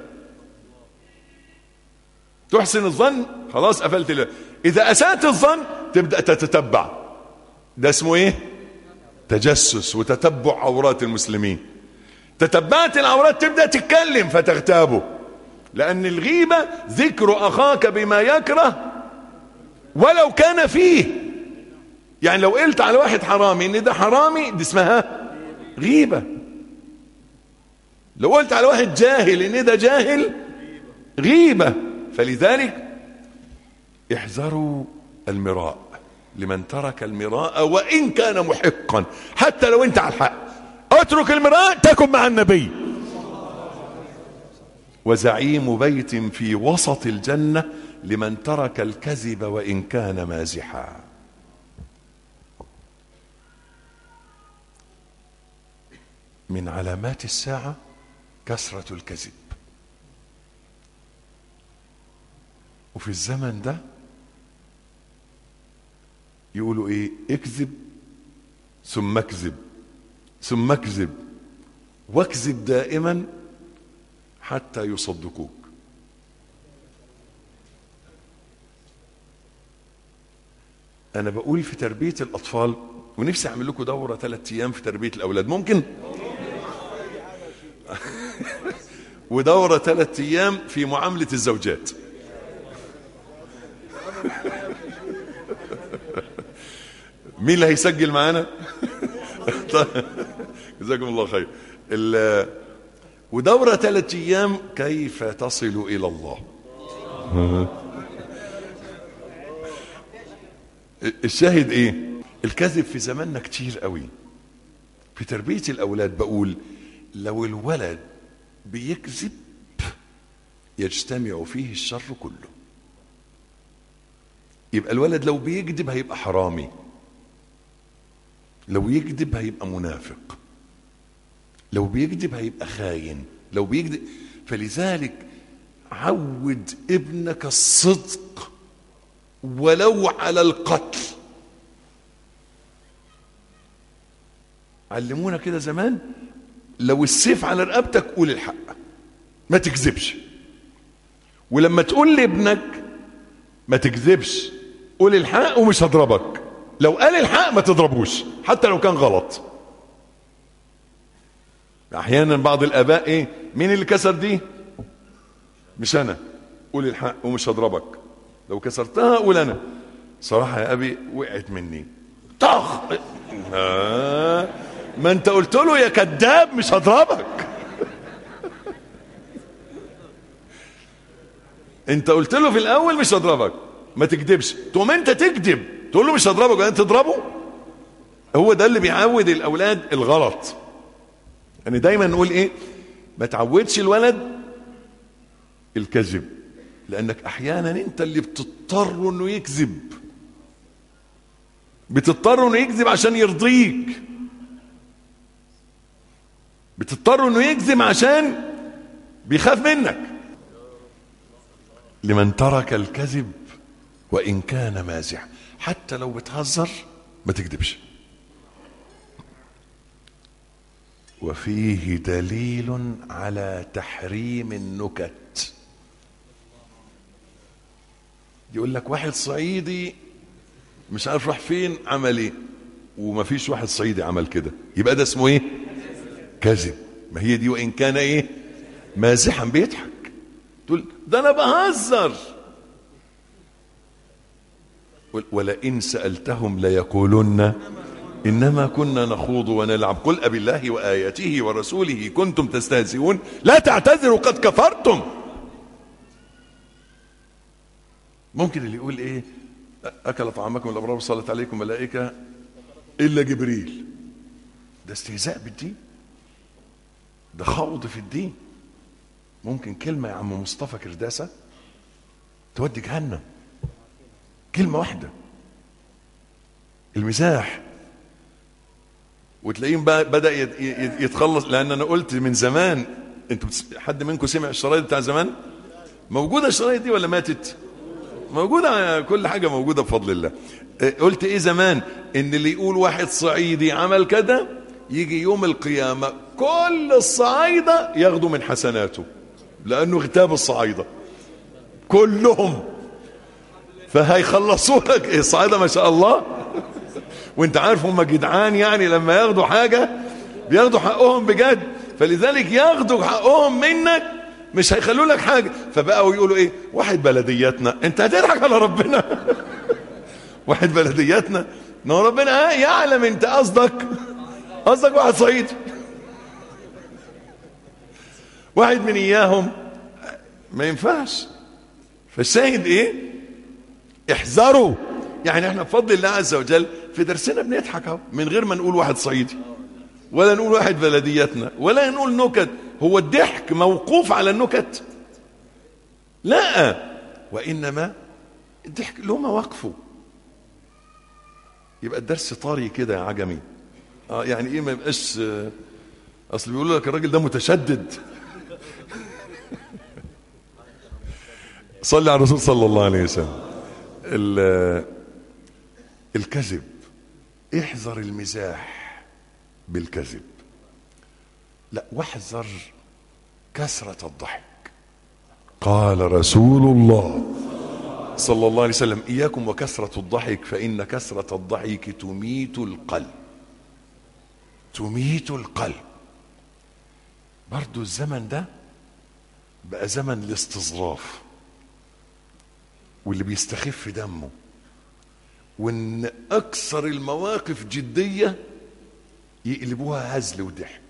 Speaker 1: تحسن الظن خلاص قفلت الباب إذا أسأت الظن تبدأ تتتبع ده اسمه إيه تجسس وتتبع عورات المسلمين تتبعت العورات تبدأ تتكلم فتغتابه لأن الغيبة ذكر أخاك بما يكره ولو كان فيه يعني لو قلت على واحد حرامي ان ده حرامي دي اسمها غيبة لو قلت على واحد جاهل ان ده جاهل غيبة فلذلك احذروا المراء لمن ترك المراء وإن كان محقا حتى لو انت على الحق اترك المراء تكن مع النبي وزعيم بيت في وسط الجنة لمن ترك الكذب وإن كان مازحا من علامات الساعة كثرة الكذب وفي الزمن ده يقولوا ايه اكذب ثم اكذب ثم اكذب واكذب دائما حتى يصدقوك انا بقول في تربية الاطفال ونفسي اعمل لكم دورة ثلاث ايام في تربية الاولاد ممكن ودورة ثلاث ايام في معاملة الزوجات مين اللي هيسجل معانا جزاكم الله خير ال- ودورة ثلاث أيام كيف تصل إلى الله الشاهد إيه الكذب في زماننا كتير قوي في تربية الأولاد بقول لو الولد بيكذب يجتمع فيه الشر كله يبقى الولد لو بيكذب هيبقى حرامي لو يكذب هيبقى منافق لو بيكذب هيبقى خاين لو بيكذب فلذلك عود ابنك الصدق ولو على القتل علمونا كده زمان لو السيف على رقبتك قول الحق ما تكذبش ولما تقول لابنك ما تكذبش قول الحق ومش هضربك لو قال الحق ما تضربوش حتى لو كان غلط احيانا بعض الاباء ايه مين اللي كسر دي مش انا قول الحق ومش هضربك لو كسرتها قول انا صراحه يا ابي وقعت مني طخ آه. ما انت قلت له يا كذاب مش هضربك انت قلت له في الاول مش هضربك ما تكذبش تقوم انت تكذب تقول له مش هضربك وانت تضربه هو ده اللي بيعود الاولاد الغلط يعني دايما نقول ايه ما تعودش الولد الكذب لانك احيانا انت اللي بتضطر انه يكذب بتضطر انه يكذب عشان يرضيك بتضطر انه يكذب عشان بيخاف منك لمن ترك الكذب وان كان مازح حتى لو بتهزر ما تكذبش وفيه دليل على تحريم النكت يقول لك واحد صعيدي مش عارف راح فين عمل ايه وما فيش واحد صعيدي عمل كده يبقى ده اسمه ايه كذب ما هي دي وان كان ايه مازحا بيضحك تقول ده انا بهزر ولئن سألتهم ليقولن إنما كنا نخوض ونلعب قل أبي الله وآياته ورسوله كنتم تستهزئون لا تعتذروا قد كفرتم ممكن اللي يقول إيه أكل طعامكم الأبرار وصلت عليكم ملائكة إلا جبريل ده استهزاء بالدين ده خوض في الدين ممكن كلمة يا عم مصطفى كرداسة تودي جهنم كلمة واحدة المزاح وتلاقيهم بقى بدأ يتخلص لأن أنا قلت من زمان أنتوا حد منكم سمع الشرايط بتاع زمان موجودة الشرايط دي ولا ماتت موجودة كل حاجة موجودة بفضل الله قلت إيه زمان إن اللي يقول واحد صعيدي عمل كده يجي يوم القيامة كل الصعايدة ياخدوا من حسناته لأنه اغتاب الصعايدة كلهم فهيخلصوا لك ايه الصعايده ما شاء الله وانت عارف هم جدعان يعني لما ياخدوا حاجه بياخدوا حقهم بجد فلذلك ياخدوا حقهم منك مش هيخلوا لك حاجه فبقوا يقولوا ايه واحد بلدياتنا انت هتضحك على ربنا واحد بلدياتنا ان هو ربنا يعلم انت قصدك قصدك واحد صعيدي واحد من اياهم ما ينفعش فالشاهد ايه احذروا يعني احنا بفضل الله عز وجل في درسنا بنضحك اهو من غير ما نقول واحد صعيدي ولا نقول واحد بلدياتنا ولا نقول نكت هو الضحك موقوف على النكت لا وانما الضحك له مواقفه يبقى الدرس طري كده يا عجمي اه يعني ايه ما يبقاش آه اصل بيقولوا لك الراجل ده متشدد صلي على الرسول صلى الله عليه وسلم الكذب احذر المزاح بالكذب لا واحذر كثرة الضحك قال رسول الله صلى الله عليه وسلم إياكم وكثرة الضحك فإن كثرة الضحك تميت القلب تميت القلب برضو الزمن ده بقى زمن الاستظراف واللي بيستخف دمه وان اكثر المواقف جديه يقلبوها هزل وضحك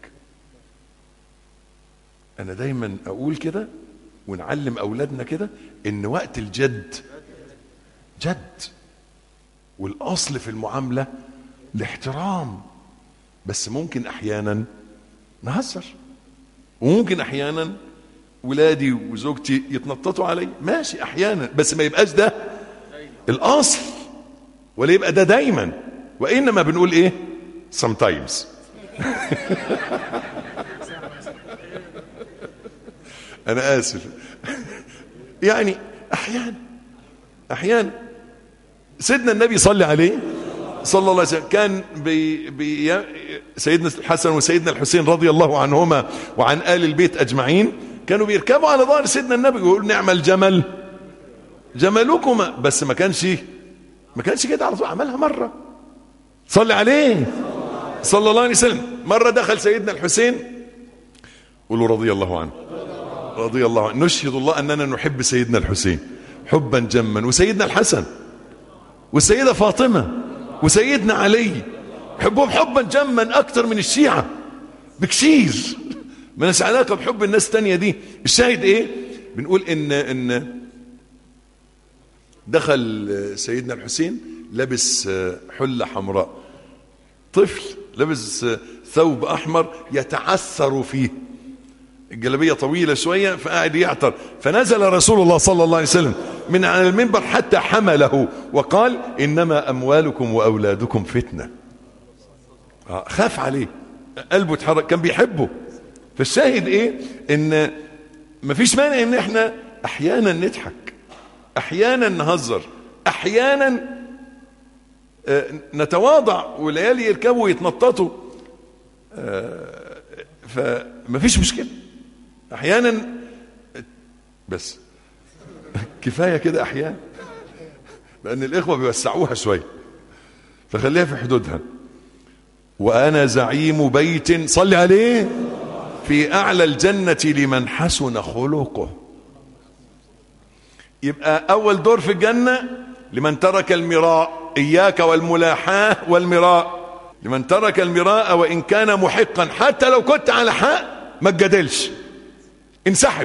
Speaker 1: انا دايما اقول كده ونعلم اولادنا كده ان وقت الجد جد والاصل في المعامله الاحترام بس ممكن احيانا نهزر وممكن احيانا ولادي وزوجتي يتنططوا علي ماشي احيانا بس ما يبقاش ده الاصل ولا يبقى ده دايما وانما بنقول ايه sometimes انا اسف يعني احيانا احيانا سيدنا النبي صلى عليه صلى الله عليه وسلم كان بي بي سيدنا الحسن وسيدنا الحسين رضي الله عنهما وعن آل البيت أجمعين كانوا بيركبوا على ظهر سيدنا النبي ويقول نعم الجمل جملكما بس ما كانش ما كانش كده على طول عملها مرة صلي عليه صلى الله عليه وسلم مرة دخل سيدنا الحسين قولوا رضي الله عنه رضي الله عنه نشهد الله أننا نحب سيدنا الحسين حبا جما وسيدنا الحسن والسيدة فاطمة وسيدنا علي حبهم حبا جما أكثر من الشيعة بكثير ما لناش علاقة بحب الناس التانية دي الشاهد ايه بنقول ان ان دخل سيدنا الحسين لابس حلة حمراء طفل لابس ثوب أحمر يتعثر فيه الجلابية طويلة شوية فقاعد يعتر فنزل رسول الله صلى الله عليه وسلم من على المنبر حتى حمله وقال إنما أموالكم وأولادكم فتنة خاف عليه قلبه اتحرك كان بيحبه فالشاهد ايه ان مفيش مانع ان احنا احيانا نضحك احيانا نهزر احيانا نتواضع والعيال يركبوا ويتنططوا فمفيش مشكله احيانا بس كفايه كده احيانا لان الاخوه بيوسعوها شويه فخليها في حدودها وانا زعيم بيت صلي عليه في اعلى الجنه لمن حسن خلقه يبقى اول دور في الجنه لمن ترك المراء اياك والملاحاه والمراء لمن ترك المراء وان كان محقا حتى لو كنت على حق ما تجادلش انسحب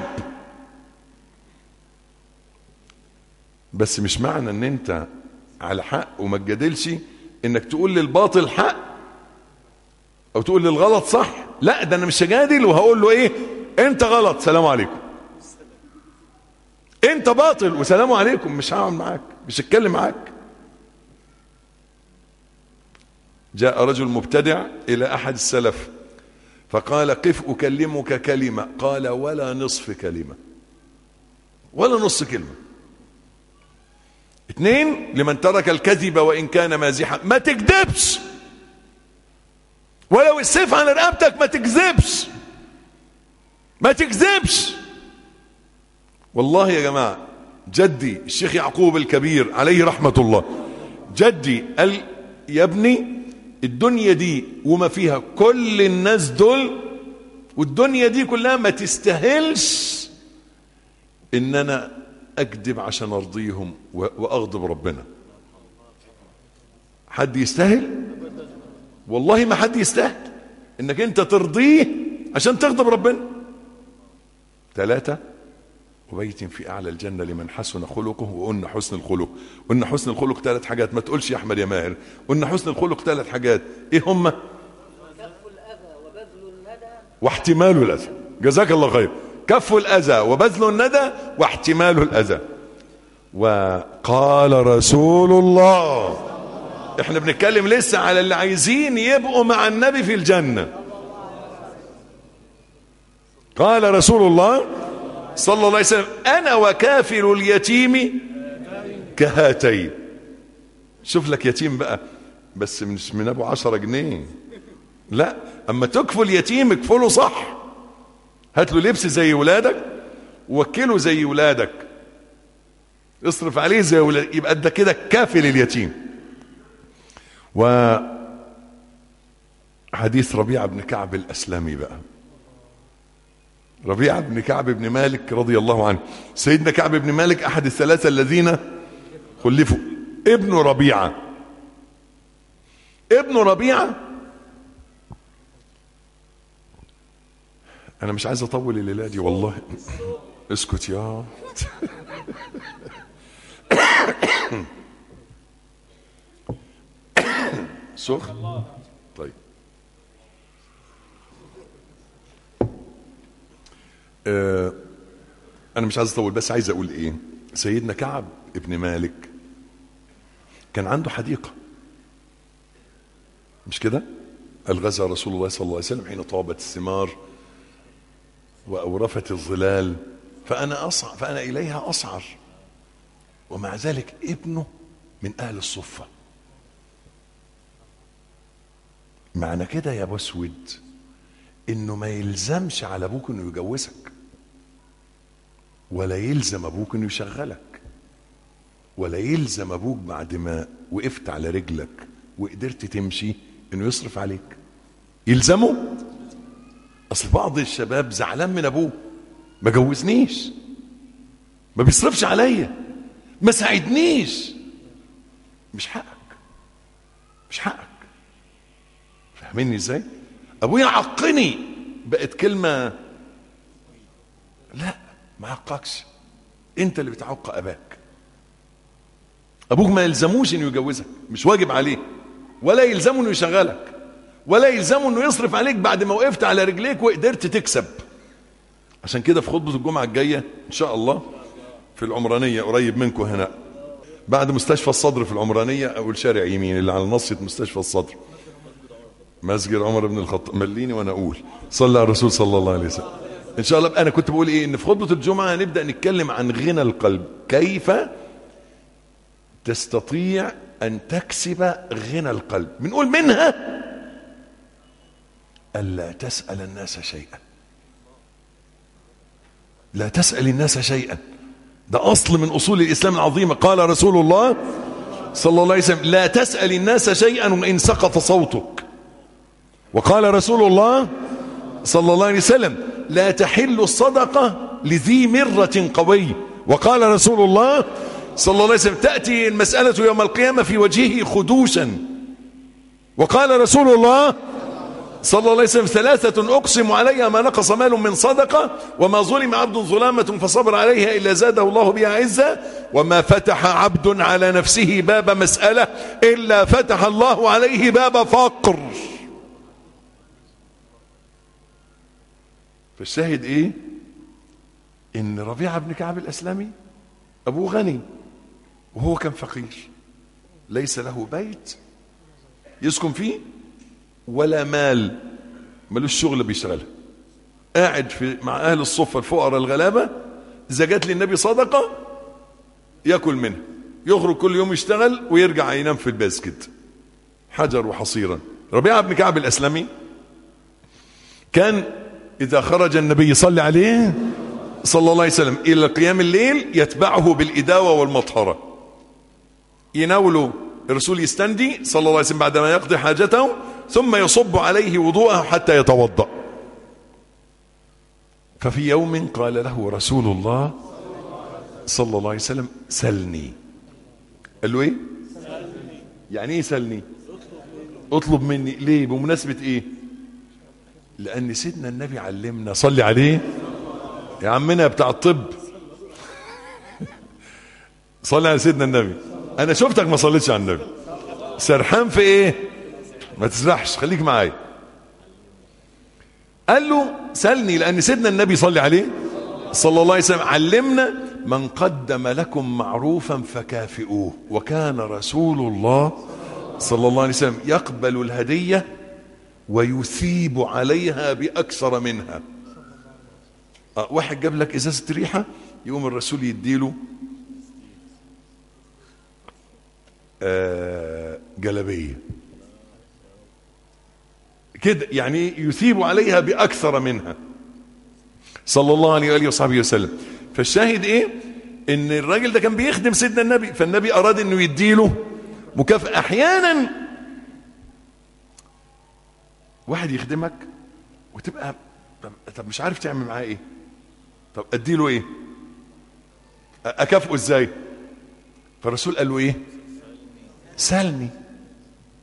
Speaker 1: بس مش معنى ان انت على حق وما تجادلش انك تقول للباطل حق او تقول للغلط صح لا ده انا مش هجادل وهقول له ايه انت غلط سلام عليكم انت باطل وسلام عليكم مش هقعد معاك مش هتكلم معاك جاء رجل مبتدع الى احد السلف فقال قف اكلمك كلمه قال ولا نصف كلمه ولا نص كلمه اثنين لمن ترك الكذب وان كان مازحا ما تكذبش ولو السيف على رقبتك ما تكذبش ما تكذبش والله يا جماعة جدي الشيخ يعقوب الكبير عليه رحمة الله جدي قال يا ابني الدنيا دي وما فيها كل الناس دول والدنيا دي كلها ما تستاهلش ان انا اكذب عشان ارضيهم واغضب ربنا حد يستاهل والله ما حد يستاهل انك انت ترضيه عشان تغضب ربنا ثلاثة وبيت في اعلى الجنة لمن حسن خلقه وقلنا حسن الخلق قلنا حسن الخلق ثلاث حاجات ما تقولش يا احمد يا ماهر قلنا حسن الخلق ثلاث حاجات ايه هم واحتمال الاذى جزاك الله خير كف الاذى وبذل الندى واحتمال الاذى وقال رسول الله احنا بنتكلم لسه على اللي عايزين يبقوا مع النبي في الجنة قال رسول الله صلى الله عليه وسلم انا وكافر اليتيم كهاتين شوف لك يتيم بقى بس مش من ابو عشرة جنيه لا اما تكفل يتيم اكفله صح هات له لبس زي ولادك ووكله زي ولادك اصرف عليه زي ولادك يبقى ده كده كافل اليتيم و حديث ربيعة بن كعب الأسلمي بقى ربيعة بن كعب بن مالك رضي الله عنه سيدنا كعب بن مالك أحد الثلاثة الذين خلفوا ابن ربيعة ابن ربيعة انا مش عايز اطول الليله دي والله اسكت يا سخن طيب آه انا مش عايز اطول بس عايز اقول ايه سيدنا كعب ابن مالك كان عنده حديقه مش كده الغزا رسول الله صلى الله عليه وسلم حين طابت الثمار واورفت الظلال فانا اصعر فانا اليها اصعر ومع ذلك ابنه من اهل الصفه معنى كده يا ابو اسود انه ما يلزمش على ابوك انه يجوزك ولا يلزم ابوك انه يشغلك ولا يلزم ابوك بعد ما وقفت على رجلك وقدرت تمشي انه يصرف عليك يلزمه اصل بعض الشباب زعلان من ابوه ما جوزنيش ما بيصرفش عليا ما ساعدنيش مش حقك مش حقك فاهميني ازاي ابويا عقني بقت كلمه لا ما عقكش انت اللي بتعق اباك ابوك ما يلزموش انه يجوزك مش واجب عليه ولا يلزمه انه يشغلك ولا يلزمه انه يصرف عليك بعد ما وقفت على رجليك وقدرت تكسب عشان كده في خطبه الجمعه الجايه ان شاء الله في العمرانيه قريب منكم هنا بعد مستشفى الصدر في العمرانيه او الشارع يمين اللي على نصيه مستشفى الصدر مسجد عمر بن الخطاب مليني وانا اقول صلى على الرسول صلى الله عليه وسلم ان شاء الله انا كنت بقول ايه ان في خطبه الجمعه هنبدا نتكلم عن غنى القلب كيف تستطيع ان تكسب غنى القلب بنقول منها الا تسال الناس شيئا لا تسال الناس شيئا ده اصل من اصول الاسلام العظيمه قال رسول الله صلى الله عليه وسلم لا تسال الناس شيئا وان سقط صوتك وقال رسول الله صلى الله عليه وسلم لا تحل الصدقة لذي مرة قوي وقال رسول الله صلى الله عليه وسلم تأتي المسألة يوم القيامة في وجهه خدوشا وقال رسول الله صلى الله عليه وسلم ثلاثة أقسم عليها ما نقص مال من صدقة وما ظلم عبد ظلامة فصبر عليها إلا زاده الله بها عزة وما فتح عبد على نفسه باب مسألة إلا فتح الله عليه باب فقر فالشاهد ايه ان ربيعه بن كعب الاسلمي ابوه غني وهو كان فقير ليس له بيت يسكن فيه ولا مال ملوش شغل بيشتغلها قاعد في مع اهل الصفه الفقراء الغلابه اذا جات للنبي صدقه ياكل منها يخرج كل يوم يشتغل ويرجع ينام في المسجد حجر وحصيرا ربيعه بن كعب الاسلمي كان إذا خرج النبي صلى عليه صلى الله عليه وسلم إلى قيام الليل يتبعه بالإداوة والمطهرة يناوله الرسول يستندي صلى الله عليه وسلم بعدما يقضي حاجته ثم يصب عليه وضوءه حتى يتوضأ ففي يوم قال له رسول الله صلى الله عليه وسلم سلني قال له ايه يعني ايه سلني اطلب مني ليه بمناسبة ايه لأن سيدنا النبي علمنا صلي عليه يا عمنا بتاع الطب صلي على سيدنا النبي أنا شفتك ما صليتش على النبي سرحان في إيه ما تسرحش خليك معايا قال له سلني لأن سيدنا النبي صلي عليه صلى الله عليه وسلم علمنا من قدم لكم معروفا فكافئوه وكان رسول الله صلى الله عليه وسلم يقبل الهديه ويثيب عليها بأكثر منها أه واحد جاب لك إزازة ريحة يقوم الرسول يديله آه جلبية كده يعني يثيب عليها بأكثر منها صلى الله عليه وآله وصحبه وسلم فالشاهد ايه ان الراجل ده كان بيخدم سيدنا النبي فالنبي اراد انه يديله مكافأة احيانا واحد يخدمك وتبقى طب مش عارف تعمل معاه ايه طب اديله ايه اكافئه ازاي فالرسول قال له ايه سالني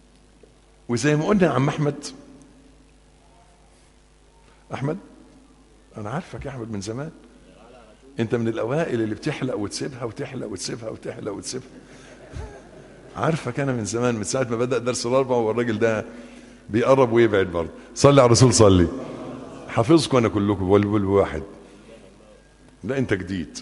Speaker 1: وزي ما قلنا يا عم احمد احمد انا عارفك يا احمد من زمان انت من الاوائل اللي بتحلق وتسيبها وتحلق وتسيبها وتحلق وتسيبها عارفك انا من زمان من ساعه ما بدا درس الاربعه والراجل ده بيقرب ويبعد برضه صلي على الرسول صلي حافظكم انا كلكم بقول واحد لا انت جديد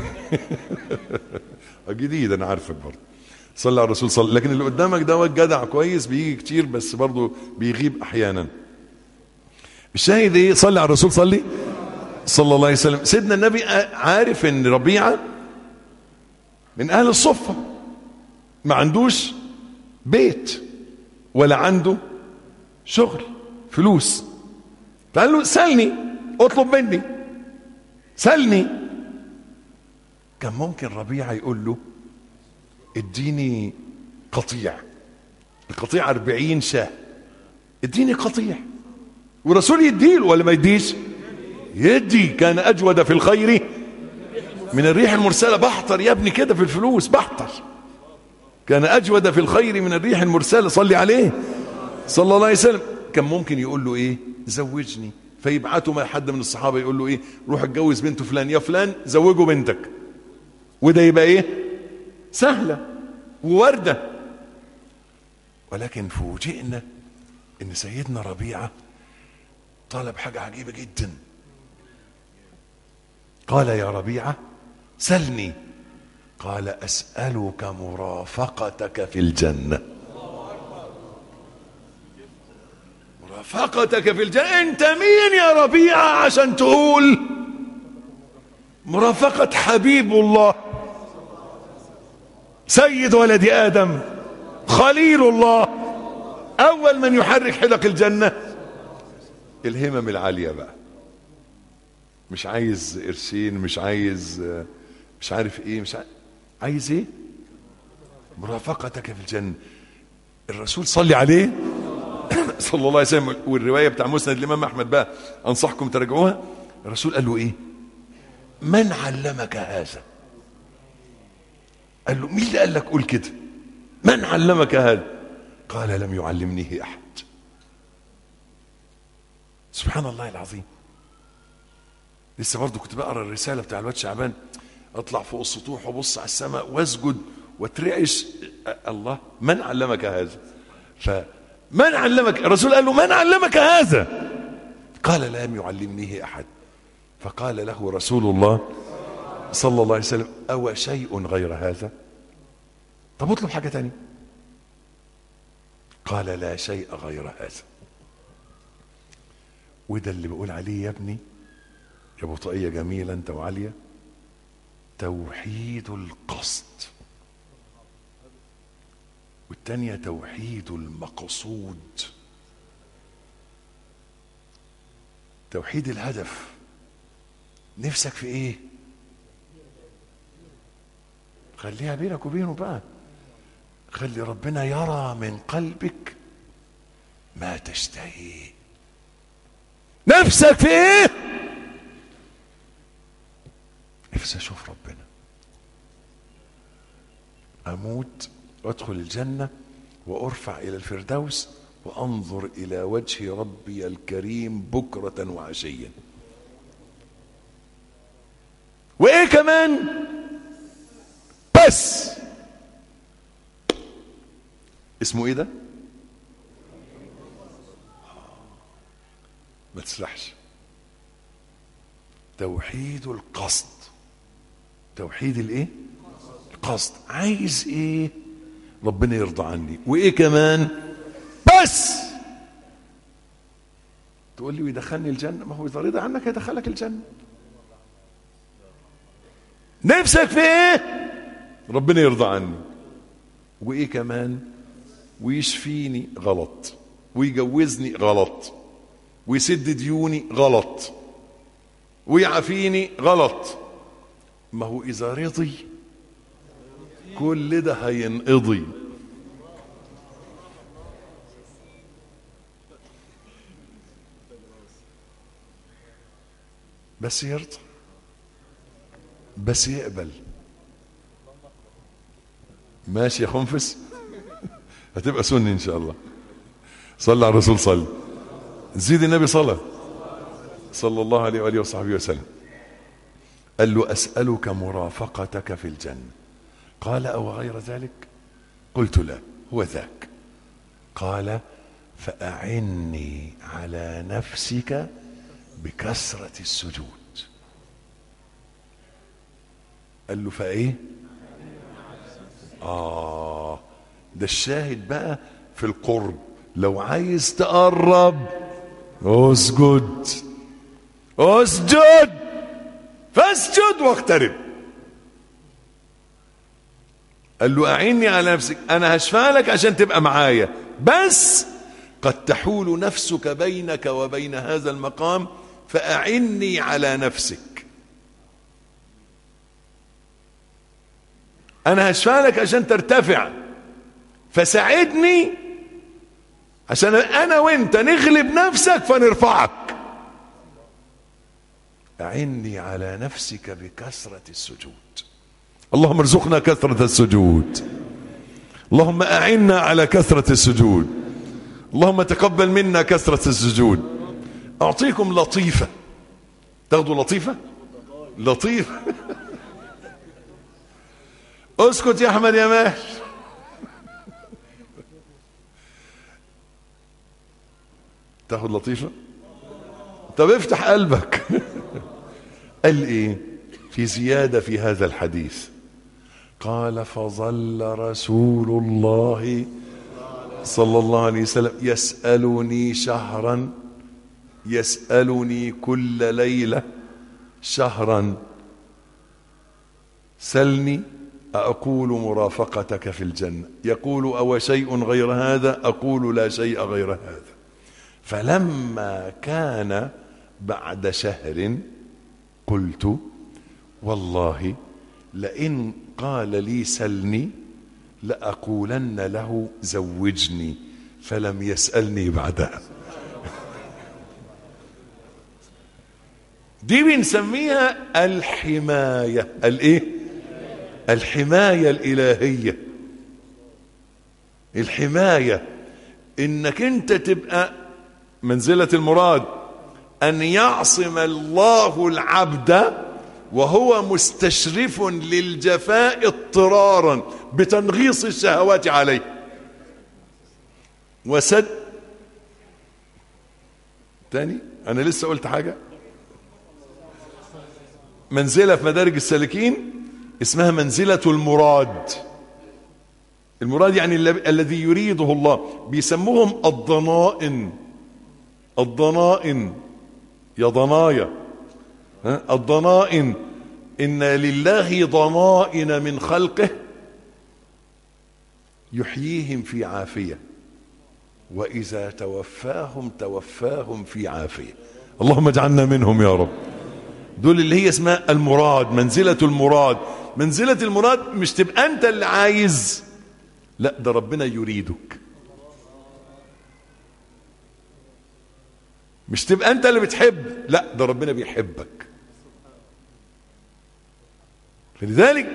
Speaker 1: جديد انا عارفك برضه صلي على الرسول صلي لكن اللي قدامك ده جدع كويس بيجي كتير بس برضه بيغيب احيانا الشاهد ايه صلي على الرسول صلي صلى الله عليه وسلم سيدنا النبي عارف ان ربيعه من اهل الصفه ما عندوش بيت ولا عنده شغل فلوس فقال له سلني اطلب مني سلني كان ممكن ربيعه يقول له اديني قطيع القطيع أربعين شاه اديني قطيع ورسول يديله ولا ما يديش يدي كان أجود في الخير من الريح المرسلة بحتر يا ابني كده في الفلوس بحتر كان أجود في الخير من الريح المرسلة صلي عليه صلى الله عليه وسلم كان ممكن يقول له ايه زوجني فيبعته مع حد من الصحابة يقول له ايه روح اتجوز بنت فلان يا فلان زوجه بنتك وده يبقى ايه سهلة ووردة ولكن فوجئنا ان سيدنا ربيعة طلب حاجة عجيبة جدا قال يا ربيعة سلني قال أسألك مرافقتك في الجنة مرافقتك في الجنة انت مين يا ربيعة عشان تقول مرافقة حبيب الله سيد ولد آدم خليل الله أول من يحرك حلق الجنة الهمم العالية بقى مش عايز قرشين مش عايز مش عارف ايه مش عايز, عايز ايه مرافقتك في الجنة الرسول صلي عليه صلى الله عليه وسلم والرواية بتاع مسند الإمام أحمد بقى أنصحكم تراجعوها الرسول قال له إيه من علمك هذا قال له مين اللي قال لك قول كده من علمك هذا قال لم يعلمنيه أحد سبحان الله العظيم لسه برضه كنت بقرا الرساله بتاع الواد شعبان اطلع فوق السطوح وابص على السماء واسجد واترعش الله من علمك هذا فمن علمك الرسول قال له من علمك هذا قال لم يعلمنيه احد فقال له رسول الله صلى الله عليه وسلم او شيء غير هذا طب اطلب حاجه تانية قال لا شيء غير هذا وده اللي بقول عليه يا ابني يا بطاقية جميلة انت وعالية توحيد القصد والتانية توحيد المقصود توحيد الهدف نفسك في ايه خليها بينك وبينه بقى خلي ربنا يرى من قلبك ما تشتهيه نفسك في ايه نفسي اشوف ربنا اموت وادخل الجنه وارفع الى الفردوس وانظر الى وجه ربي الكريم بكره وعشيا وايه كمان بس اسمه ايه ده ما تسرحش توحيد القصد توحيد الايه القصد عايز ايه ربنا يرضى عني وايه كمان بس تقول لي ويدخلني الجنة ما هو إذا رضى عنك هيدخلك الجنة نفسك في ايه ربنا يرضى عني وايه كمان ويشفيني غلط ويجوزني غلط ويسد ديوني غلط ويعافيني غلط ما هو إذا رضي كل ده هينقضي بس يرضى بس يقبل ماشي يا خنفس هتبقى سني ان شاء الله صلى على الرسول صلى زيد النبي صلى صلى الله عليه وآله وصحبه وسلم قال له أسألك مرافقتك في الجنة قال أو غير ذلك قلت لا هو ذاك قال فأعني على نفسك بكثرة السجود قال له فايه اه ده الشاهد بقى في القرب لو عايز تقرب اسجد اسجد فاسجد واقترب قال له اعني على نفسك انا هشفع لك عشان تبقى معايا بس قد تحول نفسك بينك وبين هذا المقام فاعني على نفسك انا هشفع لك عشان ترتفع فساعدني عشان انا وانت نغلب نفسك فنرفعك اعني على نفسك بكثرة السجود اللهم ارزقنا كثرة السجود اللهم اعنا على كثرة السجود اللهم تقبل منا كثرة السجود اعطيكم لطيفة تاخدوا لطيفة لطيفة اسكت يا احمد يا ماهر تاخد لطيفة طب افتح قلبك قال ايه في زيادة في هذا الحديث قال فظل رسول الله صلى الله عليه وسلم يسألني شهرا يسألني كل ليلة شهرا سلني أقول مرافقتك في الجنة يقول أو شيء غير هذا أقول لا شيء غير هذا فلما كان بعد شهر قلت والله لئن قال لي سلني لأقولن له زوجني فلم يسألني بعدها دي بنسميها الحماية الايه الحماية الإلهية الحماية انك انت تبقى منزلة المراد ان يعصم الله العبد وهو مستشرف للجفاء اضطرارا بتنغيص الشهوات عليه وسد تاني انا لسه قلت حاجة منزلة في مدارج السالكين اسمها منزلة المراد المراد يعني الذي يريده الله بيسموهم الضنائن الضنائن يا ضنايا الضنائن إن لله ضنائن من خلقه يحييهم في عافية وإذا توفاهم توفاهم في عافية اللهم اجعلنا منهم يا رب دول اللي هي اسمها المراد منزلة المراد منزلة المراد مش تبقى أنت اللي عايز لا ده ربنا يريدك مش تبقى أنت اللي بتحب لا ده ربنا بيحبك فلذلك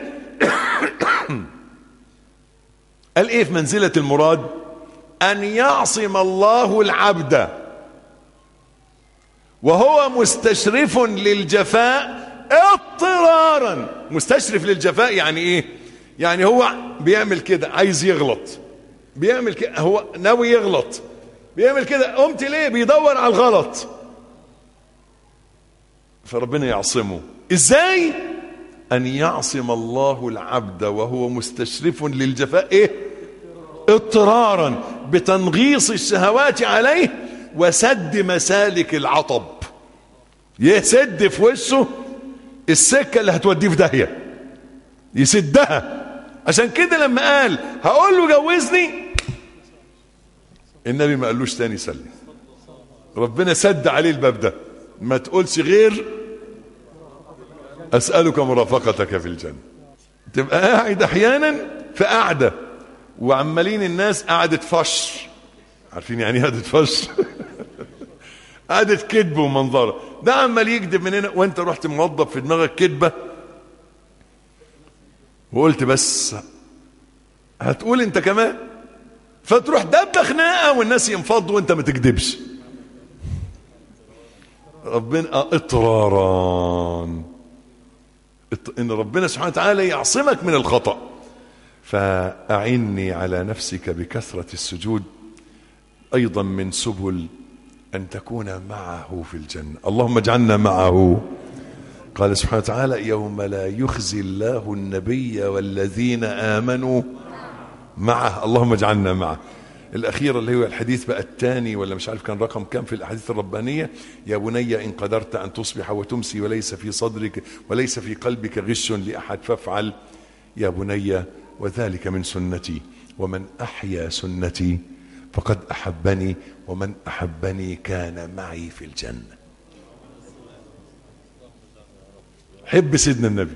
Speaker 1: قال ايه في منزلة المراد ان يعصم الله العبد وهو مستشرف للجفاء اضطرارا مستشرف للجفاء يعني ايه يعني هو بيعمل كده عايز يغلط بيعمل كده هو ناوي يغلط بيعمل كده قمت ليه بيدور على الغلط فربنا يعصمه ازاي ان يعصم الله العبد وهو مستشرف للجفاء ايه اضطرارا بتنغيص الشهوات عليه وسد مسالك العطب يسد في وشه السكة اللي هتوديه في داهية يسدها عشان كده لما قال هقول له جوزني النبي ما قالوش تاني سلم ربنا سد عليه الباب ده ما تقولش غير أسألك مرافقتك في الجنة تبقى قاعد أحيانا في قعدة وعمالين الناس قعدة فش عارفين يعني قعدة فش قعدة كذب ومنظرة ده عمال يكذب من هنا وانت رحت موظف في دماغك كذبة وقلت بس هتقول انت كمان فتروح دب خناقة والناس ينفضوا وانت ما تكذبش ربنا اطرارا ان ربنا سبحانه وتعالى يعصمك من الخطأ فأعني على نفسك بكثرة السجود أيضا من سبل أن تكون معه في الجنة اللهم اجعلنا معه قال سبحانه وتعالى يوم لا يخزي الله النبي والذين آمنوا معه اللهم اجعلنا معه الأخيرة اللي هو الحديث بقى الثاني ولا مش عارف كان رقم كم في الأحاديث الربانية يا بني إن قدرت أن تصبح وتمسي وليس في صدرك وليس في قلبك غش لأحد فافعل يا بني وذلك من سنتي ومن أحيا سنتي فقد أحبني ومن أحبني كان معي في الجنة حب سيدنا النبي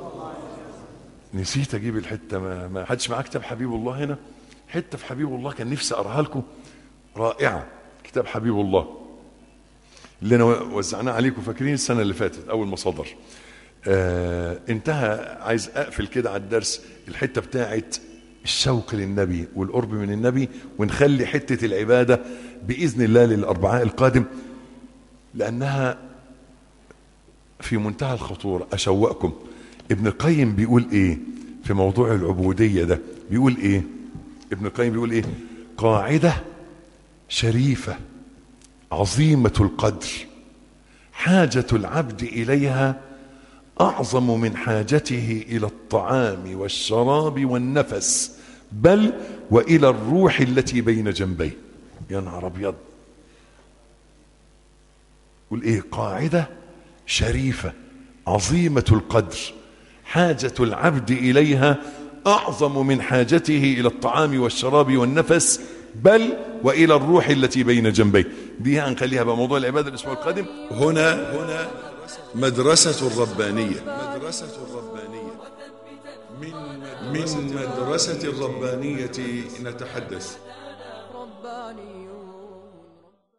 Speaker 1: نسيت أجيب الحتة ما, ما حدش معاه كتاب حبيب الله هنا حتة في حبيب الله كان نفسي أقراها لكم رائعة كتاب حبيب الله اللي أنا وزعناه عليكم فاكرين السنة اللي فاتت أول ما صدر آه انتهى عايز أقفل كده على الدرس الحتة بتاعت الشوق للنبي والقرب من النبي ونخلي حتة العبادة بإذن الله للأربعاء القادم لأنها في منتهى الخطورة أشوقكم ابن القيم بيقول إيه في موضوع العبودية ده بيقول إيه ابن القيم بيقول إيه قاعدة شريفة عظيمة القدر حاجة العبد إليها أعظم من حاجته إلى الطعام والشراب والنفس بل وإلى الروح التي بين جنبيه يا نهار أبيض قول إيه قاعدة شريفة عظيمة القدر حاجة العبد إليها أعظم من حاجته إلى الطعام والشراب والنفس بل وإلى الروح التي بين جنبيه دي هنخليها بقى موضوع العبادة الأسبوع القادم هنا هنا مدرسة الربانية مدرسة الربانية من مدرسة الربانية نتحدث
Speaker 2: رباني